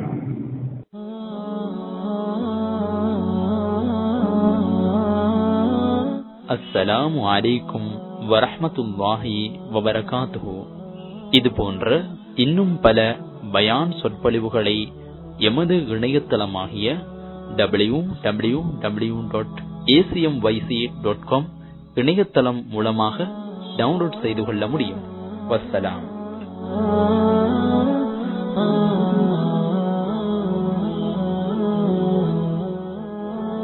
அஸ்ஸலாமு அலைக்கும் வரஹ்மத்துல்லாஹி வபரகாத்துஹு இது போன்ற இன்னும் பல பயான் சொற்பொழிவுகளை எமது இணையதளமாகிய W W W dot ACM YC dot com இணையதளம் மூலமாக டவுன்லோட் செய்து கொள்ள முடியும் வஸ்ஸலாம்